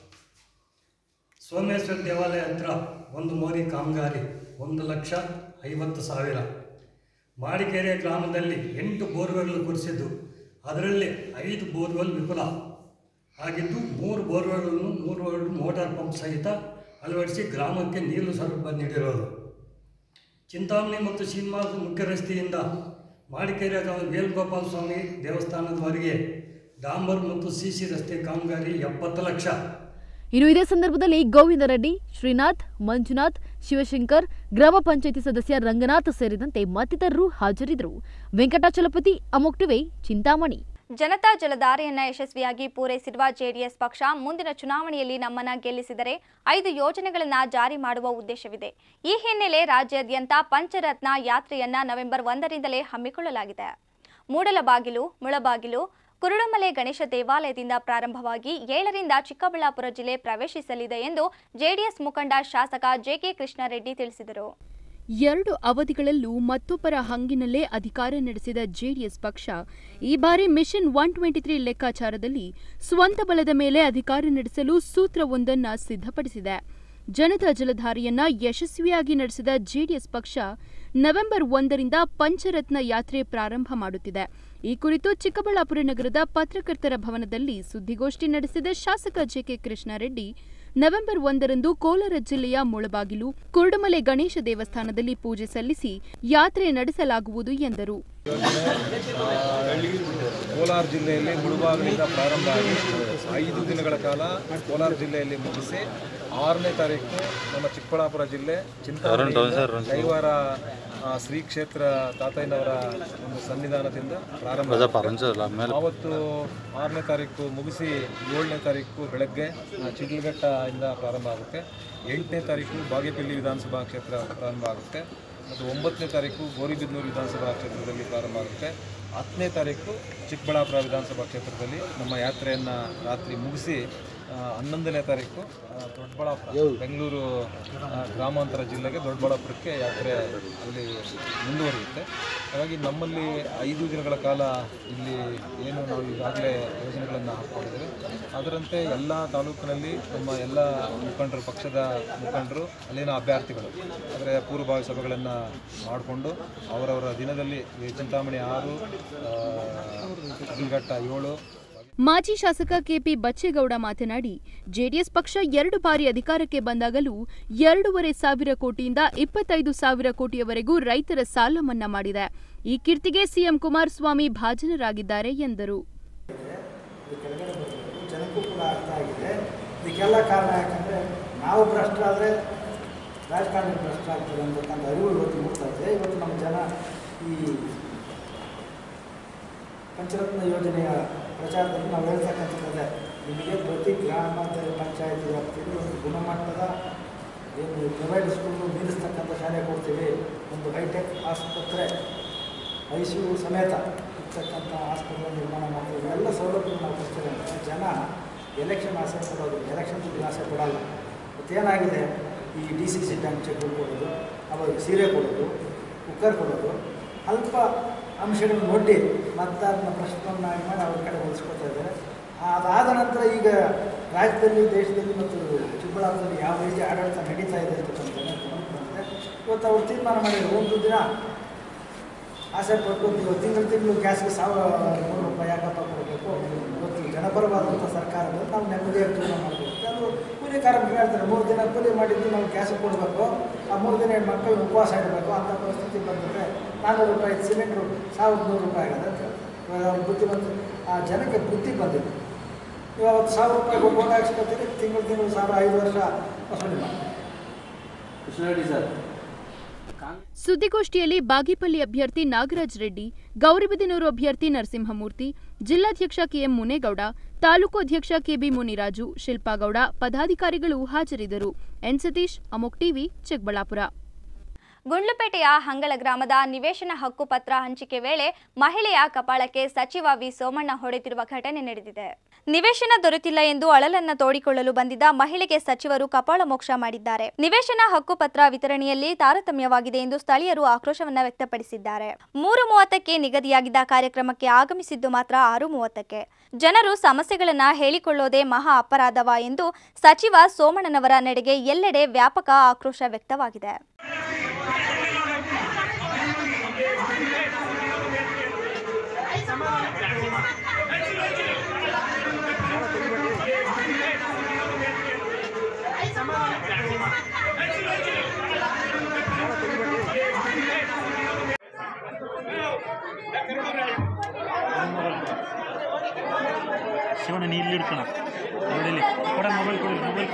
ಸೋಮೇಶ್ವರ ದೇವಾಲಯ ಹತ್ರ ಒಂದು ಮೋರಿ ಕಾಮಗಾರಿ ಒಂದು ಲಕ್ಷ ಐವತ್ತು ಸಾವಿರ ಮಾಡಿಕೆರೆ ಗ್ರಾಮದಲ್ಲಿ ಎಂಟು ಬೋರ್ವೆಲ್ಗಳು ಕೊಡಿಸಿದ್ದು ಅದರಲ್ಲಿ ಐದು ಬೋರ್ವೆಲ್ ವಿಫಲ ಆಗಿದ್ದು ಮೂರು ಬೋರ್ವೆಲ್ಗಳನ್ನು ಮೂರು ಮೋಟಾರ್ ಪಂಪ್ ಸಹಿತ ಅಳವಡಿಸಿ ಗ್ರಾಮಕ್ಕೆ ನೀರು ಸರಬರಾಜು ನೀಡಿರೋದು ಚಿಂತಾಮಣಿ ಮತ್ತು ಶ್ರೀನಿವಾಸ ಮುಖ್ಯ ರಸ್ತೆಯಿಂದ ಮಾಡಿಕೆರೆ ಗ್ರಾಮ ವೇಣುಗೋಪಾಲ ಸ್ವಾಮಿ ದೇವಸ್ಥಾನದವರೆಗೆ ಡಾಂಬರ್ ಮತ್ತು ಸಿಸಿ ರಸ್ತೆ ಕಾಮಗಾರಿ ಎಪ್ಪತ್ತು ಲಕ್ಷ ಇನ್ನು ಇದೇ ಸಂದರ್ಭದಲ್ಲಿ ಗೋವಿಂದ ರೆಡ್ಡಿ ಶ್ರೀನಾಥ್ ಮಂಜುನಾಥ್ ಶಿವಶಂಕರ್ ಗ್ರಾಮ ಪಂಚಾಯಿತಿ ಸದಸ್ಯ ರಂಗನಾಥ್ ಸೇರಿದಂತೆ ಮತ್ತಿತರರು ಹಾಜರಿದ್ದರು ವೆಂಕಟಾಚಲಪತಿ ಅಮೋಕ್ ಟಿವಿ ಚಿಂತಾಮಣಿ ಜನತಾ ಜಲಧಾರೆಯನ್ನ ಯಶಸ್ವಿಯಾಗಿ ಪೂರೈಸಿರುವ ಜೆಡಿಎಸ್ ಪಕ್ಷ ಮುಂದಿನ ಚುನಾವಣೆಯಲ್ಲಿ ನಮ್ಮನ್ನ ಗೆಲ್ಲಿಸಿದರೆ ಐದು ಯೋಜನೆಗಳನ್ನ ಜಾರಿ ಮಾಡುವ ಉದ್ದೇಶವಿದೆ ಈ ಹಿನ್ನೆಲೆ ರಾಜ್ಯಾದ್ಯಂತ ಪಂಚರತ್ನ ಯಾತ್ರೆಯನ್ನ ನವೆಂಬರ್ ಒಂದರಿಂದಲೇ ಹಮ್ಮಿಕೊಳ್ಳಲಾಗಿದೆ ಮೂಡಲಬಾಗಿಲು ಮುಳಬಾಗಿಲು ಕುರುಡುಮಲೆ ಗಣೇಶ ದೇವಾಲಯದಿಂದ ಪ್ರಾರಂಭವಾಗಿ ಏಳರಿಂದ ಚಿಕ್ಕಬಳ್ಳಾಪುರ ಜಿಲ್ಲೆ ಪ್ರವೇಶಿಸಲಿದೆ ಎಂದು ಜೆಡಿಎಸ್ ಮುಖಂಡ ಶಾಸಕ ಜೆಕೆ ಕೃಷ್ಣಾರೆಡ್ಡಿ ತಿಳಿಸಿದರು ಎರಡು ಅವಧಿಗಳಲ್ಲೂ ಮತ್ತೊಬ್ಬರ ಹಂಗಿನಲ್ಲೇ ಅಧಿಕಾರ ನಡೆಸಿದ ಜೆಡಿಎಸ್ ಪಕ್ಷ ಈ ಬಾರಿ ಮಿಷನ್ ಒನ್ ಟ್ವೆಂಟಿ ತ್ರೀ ಲೆಕ್ಕಾಚಾರದಲ್ಲಿ ಸ್ವಂತ ಬಲದ ಮೇಲೆ ಅಧಿಕಾರ ನಡೆಸಲು ಸೂತ್ರವೊಂದನ್ನು ಸಿದ್ಧಪಡಿಸಿದೆ ಜನತಾ ಜಲಧಾರಿಯನ್ನ ಯಶಸ್ವಿಯಾಗಿ ನಡೆಸಿದ ಜೆಡಿಎಸ್ ಪಕ್ಷ ನವೆಂಬರ್ ಒಂದರಿಂದ ಪಂಚರತ್ನ ಯಾತ್ರೆ ಪ್ರಾರಂಭ ಮಾಡುತ್ತಿದೆ ಈ ಕುರಿತು ಚಿಕ್ಕಬಳ್ಳಾಪುರ ನಗರದ ಪತ್ರಕರ್ತರ ಭವನದಲ್ಲಿ ಸುದ್ದಿಗೋಷ್ಠಿ ನಡೆಸಿದ ಶಾಸಕ ಜೆಕೆ ಕೃಷ್ಣಾರೆಡ್ಡಿ ನವೆಂಬರ್ ಒಂದರಂದು ಕೋಲಾರ ಜಿಲ್ಲೆಯ ಮುಳಬಾಗಿಲು ಕುರುಡುಮಲೆ ಗಣೇಶ ದೇವಸ್ಥಾನದಲ್ಲಿ ಪೂಜೆ ಸಲ್ಲಿಸಿ ಯಾತ್ರೆ ನಡೆಸಲಾಗುವುದು ಎಂದರು ಕೋಲಾರ ಜಿಲ್ಲೆಯಲ್ಲಿ ಮುಳುಬಾಗಿಲಿಂದ ಪ್ರಾರಂಭ ಆಗಿ ಐದು ದಿನಗಳ ಕಾಲ ಕೋಲಾರ ಜಿಲ್ಲೆಯಲ್ಲಿ ಮುಗಿಸಿ ಆರನೇ ತಾರೀಕು ನಮ್ಮ ಚಿಕ್ಕಬಳ್ಳಾಪುರ ಜಿಲ್ಲೆ ಚಿಂತಾಮಣಿ ಕೈವಾರ ಆ, ಶ್ರೀ ಕ್ಷೇತ್ರ ತಾತಯ್ಯನವರ ಒಂದು ಸನ್ನಿಧಾನದಿಂದ ಪ್ರಾರಂಭ ಆಗುತ್ತೆ. ಆವತ್ತು ಆರನೇ ತಾರೀಕು ಮುಗಿಸಿ ಏಳನೇ ತಾರೀಕು ಬೆಳಗ್ಗೆ ಆ, ಚಿಡ್ಲಘಟ್ಟ ಇಂದ ಪ್ರಾರಂಭ ಆಗುತ್ತೆ ಎಂಟನೇ ತಾರೀಕು ಬಾಗೇಪಲ್ಲಿ ವಿಧಾನಸಭಾ ಕ್ಷೇತ್ರ ಪ್ರಾರಂಭ ಆಗುತ್ತೆ ಮತ್ತು ಒಂಬತ್ತನೇ ತಾರೀಕು ಗೋರಿಬಿದನೂರು ವಿಧಾನಸಭಾ ಕ್ಷೇತ್ರದಲ್ಲಿ ಪ್ರಾರಂಭ ಆಗುತ್ತೆ ಹತ್ತನೇ ತಾರೀಕು ಚಿಕ್ಕಬಳ್ಳಾಪುರ ವಿಧಾನಸಭಾ ಕ್ಷೇತ್ರದಲ್ಲಿ ನಮ್ಮ ಯಾತ್ರೆಯನ್ನು ರಾತ್ರಿ ಮುಗಿಸಿ ಆ, ಹನ್ನೊಂದನೇ ತಾರೀಕು ಆ, ದೊಡ್ಡಬಳ್ಳಾಪುರ ಬೆಂಗಳೂರು ಆ, ಗ್ರಾಮಾಂತರ ಜಿಲ್ಲೆಗೆ ದೊಡ್ಡಬಳ್ಳಾಪುರಕ್ಕೆ ಯಾತ್ರೆ ಅಲ್ಲಿ ಮುಂದುವರಿಯುತ್ತೆ ಹಾಗಾಗಿ ನಮ್ಮಲ್ಲಿ ಐದು ದಿನಗಳ ಕಾಲ ಇಲ್ಲಿ ಏನು ನಾವು ಈಗಾಗಲೇ ಯೋಜನೆಗಳನ್ನು ಹಾಕ್ಕೊಂಡಿದ್ದೇವೆ ಅದರಂತೆ ಎಲ್ಲ ತಾಲೂಕಿನಲ್ಲಿ ನಮ್ಮ ಎಲ್ಲ ಮುಖಂಡರು ಪಕ್ಷದ ಮುಖಂಡರು ಅಲ್ಲಿನ ಅಭ್ಯರ್ಥಿಗಳು ಅಂದರೆ ಪೂರ್ವಭಾವಿ ಸಭೆಗಳನ್ನು ಮಾಡಿಕೊಂಡು ಅವರವರ ದಿನದಲ್ಲಿ ಈ ಚಿಂತಾಮಣಿ ಆರು ಘಟ್ಟ ಏಳು ಮಾಜಿ ಶಾಸಕ ಕೆಪಿ ಬಚ್ಚೇಗೌಡ ಮಾತನಾಡಿ ಜೆಡಿಎಸ್ ಪಕ್ಷ ಎರಡು ಬಾರಿ ಅಧಿಕಾರಕ್ಕೆ ಬಂದಾಗಲೂ ಎರಡೂವರೆ ಸಾವಿರ ಕೋಟಿಯಿಂದ ಇಪ್ಪತ್ತೈದು ಸಾವಿರ ಕೋಟಿಯವರೆಗೂ ರೈತರ ಸಾಲ ಮನ್ನಾ ಮಾಡಿದೆ ಈ ಕೀರ್ತಿಗೆ ಸಿಎಂ ಕುಮಾರಸ್ವಾಮಿ ಭಾಜನರಾಗಿದ್ದಾರೆ ಎಂದರು ಜನಕ್ಕೂ ಕೂಡ ಅರ್ಥ ಆಗಿದೆ ಇದಕ್ಕೆಲ್ಲ ಕಾರಣ ಯಾಕಂದರೆ ನಾವು ಭ್ರಷ್ಟರಾದರೆ ರಾಜಕಾರಣಿ ಭ್ರಷ್ಟರಾಗ್ತಾರೆ ಅಂತಕ್ಕಂಥ ಅರಿವು ಇವತ್ತು ಮೂಡ್ತಾ ಇದೆ ಇವತ್ತು ನಮ್ಮ ಜನ ಈ ಪಂಚರತ್ನ ಯೋಜನೆಯ ಪ್ರಚಾರದಲ್ಲಿ ನಾವು ಹೇಳ್ತಕ್ಕಂಥದ್ದೇ ನಿಮಗೆ ಪ್ರತಿ ಗ್ರಾಮಾಂತರ ಪಂಚಾಯತಿ ವ್ಯಾಪ್ತಿಯಲ್ಲಿ ಒಂದು ಗುಣಮಟ್ಟದ ಏನು ಪ್ರೈವೇಟ್ ಸ್ಕೂಲು ಮೀರಿಸ್ತಕ್ಕಂಥ ಶಾಲೆ ಕೊಡ್ತೀವಿ ಒಂದು ಹೈಟೆಕ್ ಆಸ್ಪತ್ರೆ ಐ ಸಿ ಯು ಸಮೇತ ಇರ್ತಕ್ಕಂಥ ಆಸ್ಪತ್ರೆ ನಿರ್ಮಾಣ ಮಾಡ್ತೀವಿ ಎಲ್ಲ ಸೌಲಭ್ಯಗಳು ನಾವು ಕೊಡ್ತೇವೆ ಅಂತ ಜನ ಎಲೆಕ್ಷನ್ ಆಸೆ ಪಡೋದು ಎಲೆಕ್ಷನ್ ದುಡ್ಡಿಗೆ ಆಸೆ ಪಡಲ್ಲ ಮತ್ತೇನಾಗಿದೆ ಈ ಡಿ ಸಿ ಸಿ ಟ್ಯಾಂಕ್ ಚೆಕ್ಗಳು ಕೊಡೋದು ಅವಾಗ ಸೀರೆ ಕೊಡೋದು ಕುಕ್ಕರ್ ಕೊಡೋದು ಅಲ್ಪ ಅಂಶಗಳನ್ನು ಒಡ್ಡಿ ಮತದಾರನ ಪ್ರಶ್ನೆಯನ್ನಾಗಿ ಮಾಡಿ ಅವ್ರ ಕಡೆ ಹೊಲಿಸ್ಕೊತಾ ಇದ್ದಾರೆ ಅದಾದ ನಂತರ ಈಗ ರಾಜ್ಯದಲ್ಲಿ ದೇಶದಲ್ಲಿ ಮತ್ತು ಚಿಕ್ಕಬಳ್ಳಾಪುರದಲ್ಲಿ ಯಾವ ರೀತಿ ಆಡಳಿತ ನಡೀತಾ ಇದೆ ಅಂತಕ್ಕಂಥ ಬಂದಿದೆ ಇವತ್ತು ಅವರು ತೀರ್ಮಾನ ಮಾಡಿದ್ರು ಒಂದು ದಿನ ಆಸೆ ಪಟ್ಟು ತಿಂಗಳು ತಿಂಗಳು ಗ್ಯಾಸ್ಗೆ ಸಾವಿರ ನೂರು ರೂಪಾಯಿ ಯಾಕಪ್ಪ ಕೊಡಬೇಕು ಇವತ್ತು ಜನಪರವಾದಂಥ ಸರ್ಕಾರ ಬಂದು ನಾವು ನೆಮ್ಮದಿಯಾಗಿ ಜೀವನ ಮಾಡಬೇಕು ಅದು ಕೂಲಿ ಕಾರ್ಮಿಕರು ಹೇಳ್ತಾರೆ ಮೂರು ದಿನ ಕೂಲಿ ಮಾಡಿದ್ದು ನಾವು ಗ್ಯಾಸ್ ಕೊಡಬೇಕು ಆ ಮೂರು ದಿನ ಮಕ್ಕಳು ಉಪವಾಸ ಇಡಬೇಕು ಅಂಥ ಪರಿಸ್ಥಿತಿ ಬಂದರೆ ನಾನ್ನೂರು ರೂಪಾಯಿ ಸಿಲಿಂಡ್ರು ಸಾವಿರದ ನೂರು ರೂಪಾಯಿ ಆಗಿದೆ ಅಂತ ಇವಾಗ ಅವ್ರ ಬುದ್ಧಿ ಬಂದು ಆ ಜನಕ್ಕೆ ಬುದ್ಧಿ ಬಂದಿದೆ ಇವಾಗ ಒಂದು ಸಾವಿರ ರೂಪಾಯಿ ಗೋಲ್ಡ್ ಹಾಕ್ಸ್ಕೊತೀರಿ ತಿಂಗಳು ತಿಂಗಳು ಸಾವಿರ ಐದು ವರ್ಷ ವಸೂಲಿ ಮಾಡಿ ಕೃಷ್ಣರೆಡ್ಡಿ ಸರ್ ಸುದ್ದಿಗೋಷ್ಠಿಯಲ್ಲಿ ಬಾಗೇಪಲ್ಲಿ ಅಭ್ಯರ್ಥಿ ನಾಗರಾಜ್ ರೆಡ್ಡಿ ಗೌರಿಬಿದನೂರು ಅಭ್ಯರ್ಥಿ ನರಸಿಂಹಮೂರ್ತಿ ಜಿಲ್ಲಾಧ್ಯಕ್ಷ ಕೆಎಂ ಮುನೇಗೌಡ ತಾಲೂಕು ಅಧ್ಯಕ್ಷ ಕೆಬಿ ಮುನಿರಾಜು ಶಿಲ್ಪಾಗೌಡ ಪದಾಧಿಕಾರಿಗಳು ಹಾಜರಿದ್ದರು ಎನ್ ಸತೀಶ್ ಅಮೋಕ್ ಟಿವಿ ಚಿಕ್ಕಬಳ್ಳಾಪುರ ಗುಂಡ್ಲುಪೇಟೆಯ ಹಂಗಳ ಗ್ರಾಮದ ನಿವೇಶನ ಹಕ್ಕು ಪತ್ರ ಹಂಚಿಕೆ ವೇಳೆ ಮಹಿಳೆಯ ಕಪಾಳಕ್ಕೆ ಸಚಿವ ವಿ ಸೋಮಣ್ಣ ಹೊಡೆದಿರುವ ಘಟನೆ ನಡೆದಿದೆ ನಿವೇಶನ ದೊರೆತಿಲ್ಲ ಎಂದು ಅಳಲನ್ನ ತೋಡಿಕೊಳ್ಳಲು ಬಂದಿದ್ದ ಮಹಿಳೆಗೆ ಸಚಿವರು ಕಪಾಳ ಮೋಕ್ಷ ಮಾಡಿದ್ದಾರೆ ನಿವೇಶನ ಹಕ್ಕು ಪತ್ರ ವಿತರಣೆಯಲ್ಲಿ ತಾರತಮ್ಯವಾಗಿದೆ ಎಂದು ಸ್ಥಳೀಯರು ಆಕ್ರೋಶವನ್ನ ವ್ಯಕ್ತಪಡಿಸಿದ್ದಾರೆ ಮೂರು ಮೂವತ್ತಕ್ಕೆ ನಿಗದಿಯಾಗಿದ್ದ ಕಾರ್ಯಕ್ರಮಕ್ಕೆ ಆಗಮಿಸಿದ್ದು ಮಾತ್ರ ಆರು ಮೂವತ್ತಕ್ಕೆ ಜನರು ಸಮಸ್ಯೆಗಳನ್ನ ಹೇಳಿಕೊಳ್ಳೋದೇ ಮಹಾ ಅಪರಾಧವ ಎಂದು ಸಚಿವ ಸೋಮಣ್ಣನವರ ನಡೆಗೆ ಎಲ್ಲೆಡೆ ವ್ಯಾಪಕ ಆಕ್ರೋಶ ವ್ಯಕ್ತವಾಗಿದೆ ಶಿವಣ್ಣ ನೀ ಇಲ್ಲಿ ಇಡ್ಕೋಣ ನೋಡಿಲಿ ಕೊಡ ಮೊಬೈಲ್ ಕೊಡಿ ಮೊಬೈಲ್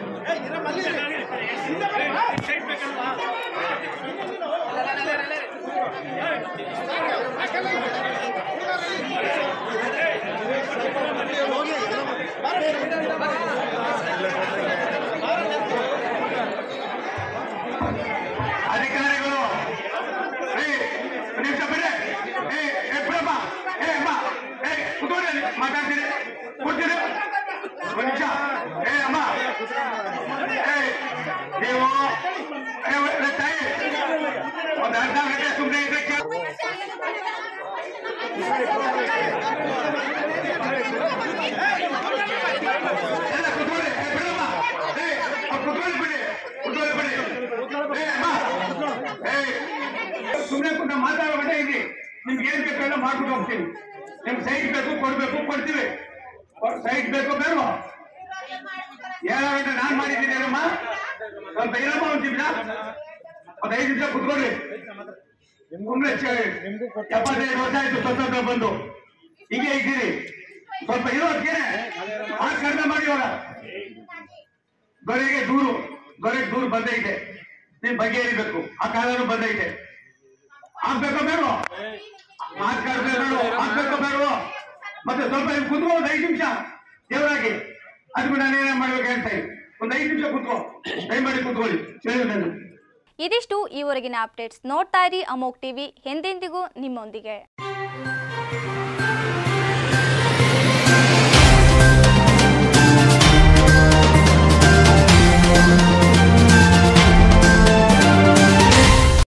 ಅಧಿಕಾರಿಗಳು ಏ, ನಿಮಿಷ ಬಿಡಿ. ಏ, ಏ, ಬಿಡಮ್ಮ. ಏ, ಅಮ್ಮ. ಏ, ಕುತ್ಕೊಳ್ಳಿ ಅಲ್ಲಿ. ಸುಮ್ಮನೆ ಕುಂತ ಮಾತಾಡಬೇಡ ಇಲ್ಲಿ ನಿಮ್ಗೆ ಏನ್ ಬೇಕೆಲ್ಲ ಮಾಡ್ಬಿಟ್ಟು ಹೋಗ್ತೀವಿ ನಿಮ್ಗೆ ಸೈಟ್ ಬೇಕು ಕೊಡ್ಬೇಕು ಕೊಡ್ತೀವಿ ಸೈಟ್ ಬೇಕು ಬೇಡವಾ ಏನಾಗಂಟ ನಾನ್ ಮಾಡಿದ್ದೀನಿ ಏನಮ್ಮ ಸ್ವಲ್ಪ ಏನಮ್ಮ ಒಂದ್ ನಿಮಿಷ ಒಂದ್ ಐದು ನಿಮಿಷ ಕುತ್ಕೊಳ್ಳಿ ಸುಮ್ಮನೆ ಎಪ್ಪತ್ತೈದು ವರ್ಷ ಆಯ್ತು ಸ್ವತಂತ್ರ ಬಂದು ಹಿಂಗೆ ಇದ್ದೀರಿ ಸ್ವಲ್ಪ ಇರೋದಕ್ಕೆ ಆ ಕಡಿಮೆ ಮಾಡಿ ಇವಾಗ ದೊರೆಗೆ ದೂರು ದೊರೆಗೆ ದೂರು ಬಂದೈತೆ ನಿಮ್ ಬಗೆಹರಿಬೇಕು ಆ ಕಾಲನು ಬಂದೈತೆ ಆಗ್ಬೇಕೋ ಬೇಡವೋ ಮಾತು ಕಡಿಮೆ ಬೇಡ ಆಗ್ಬೇಕೋ ಬೇಡವೋ ಮತ್ತೆ ಸ್ವಲ್ಪ ಇಲ್ಲಿ ಕುತ್ಕೋ ಒಂದ್ ಐದು ನಿಮಿಷ ದೇವರಾಗಿ ಅದಕ್ಕೆ ನಾನು ಏನೇ ಮಾಡ್ಬೇಕು ಹೇಳ್ತಾ ಇದ್ದೀನಿ ಒಂದ್ ಐದು ನಿಮಿಷ ಕುತ್ಕೋ ದಯಮಾಡಿ ಕುತ್ಕೊಳ್ಳಿ ಹೇಳಿ ನಾನು ಇದಿಷ್ಟು ಈವರೆಗಿನ ಅಪ್ಡೇಟ್ಸ್ ನೋಡ್ತಾ ಇರಿ ಅಮೋಕ್ ಟಿವಿ ಎಂದೆಂದಿಗೂ ನಿಮ್ಮೊಂದಿಗೆ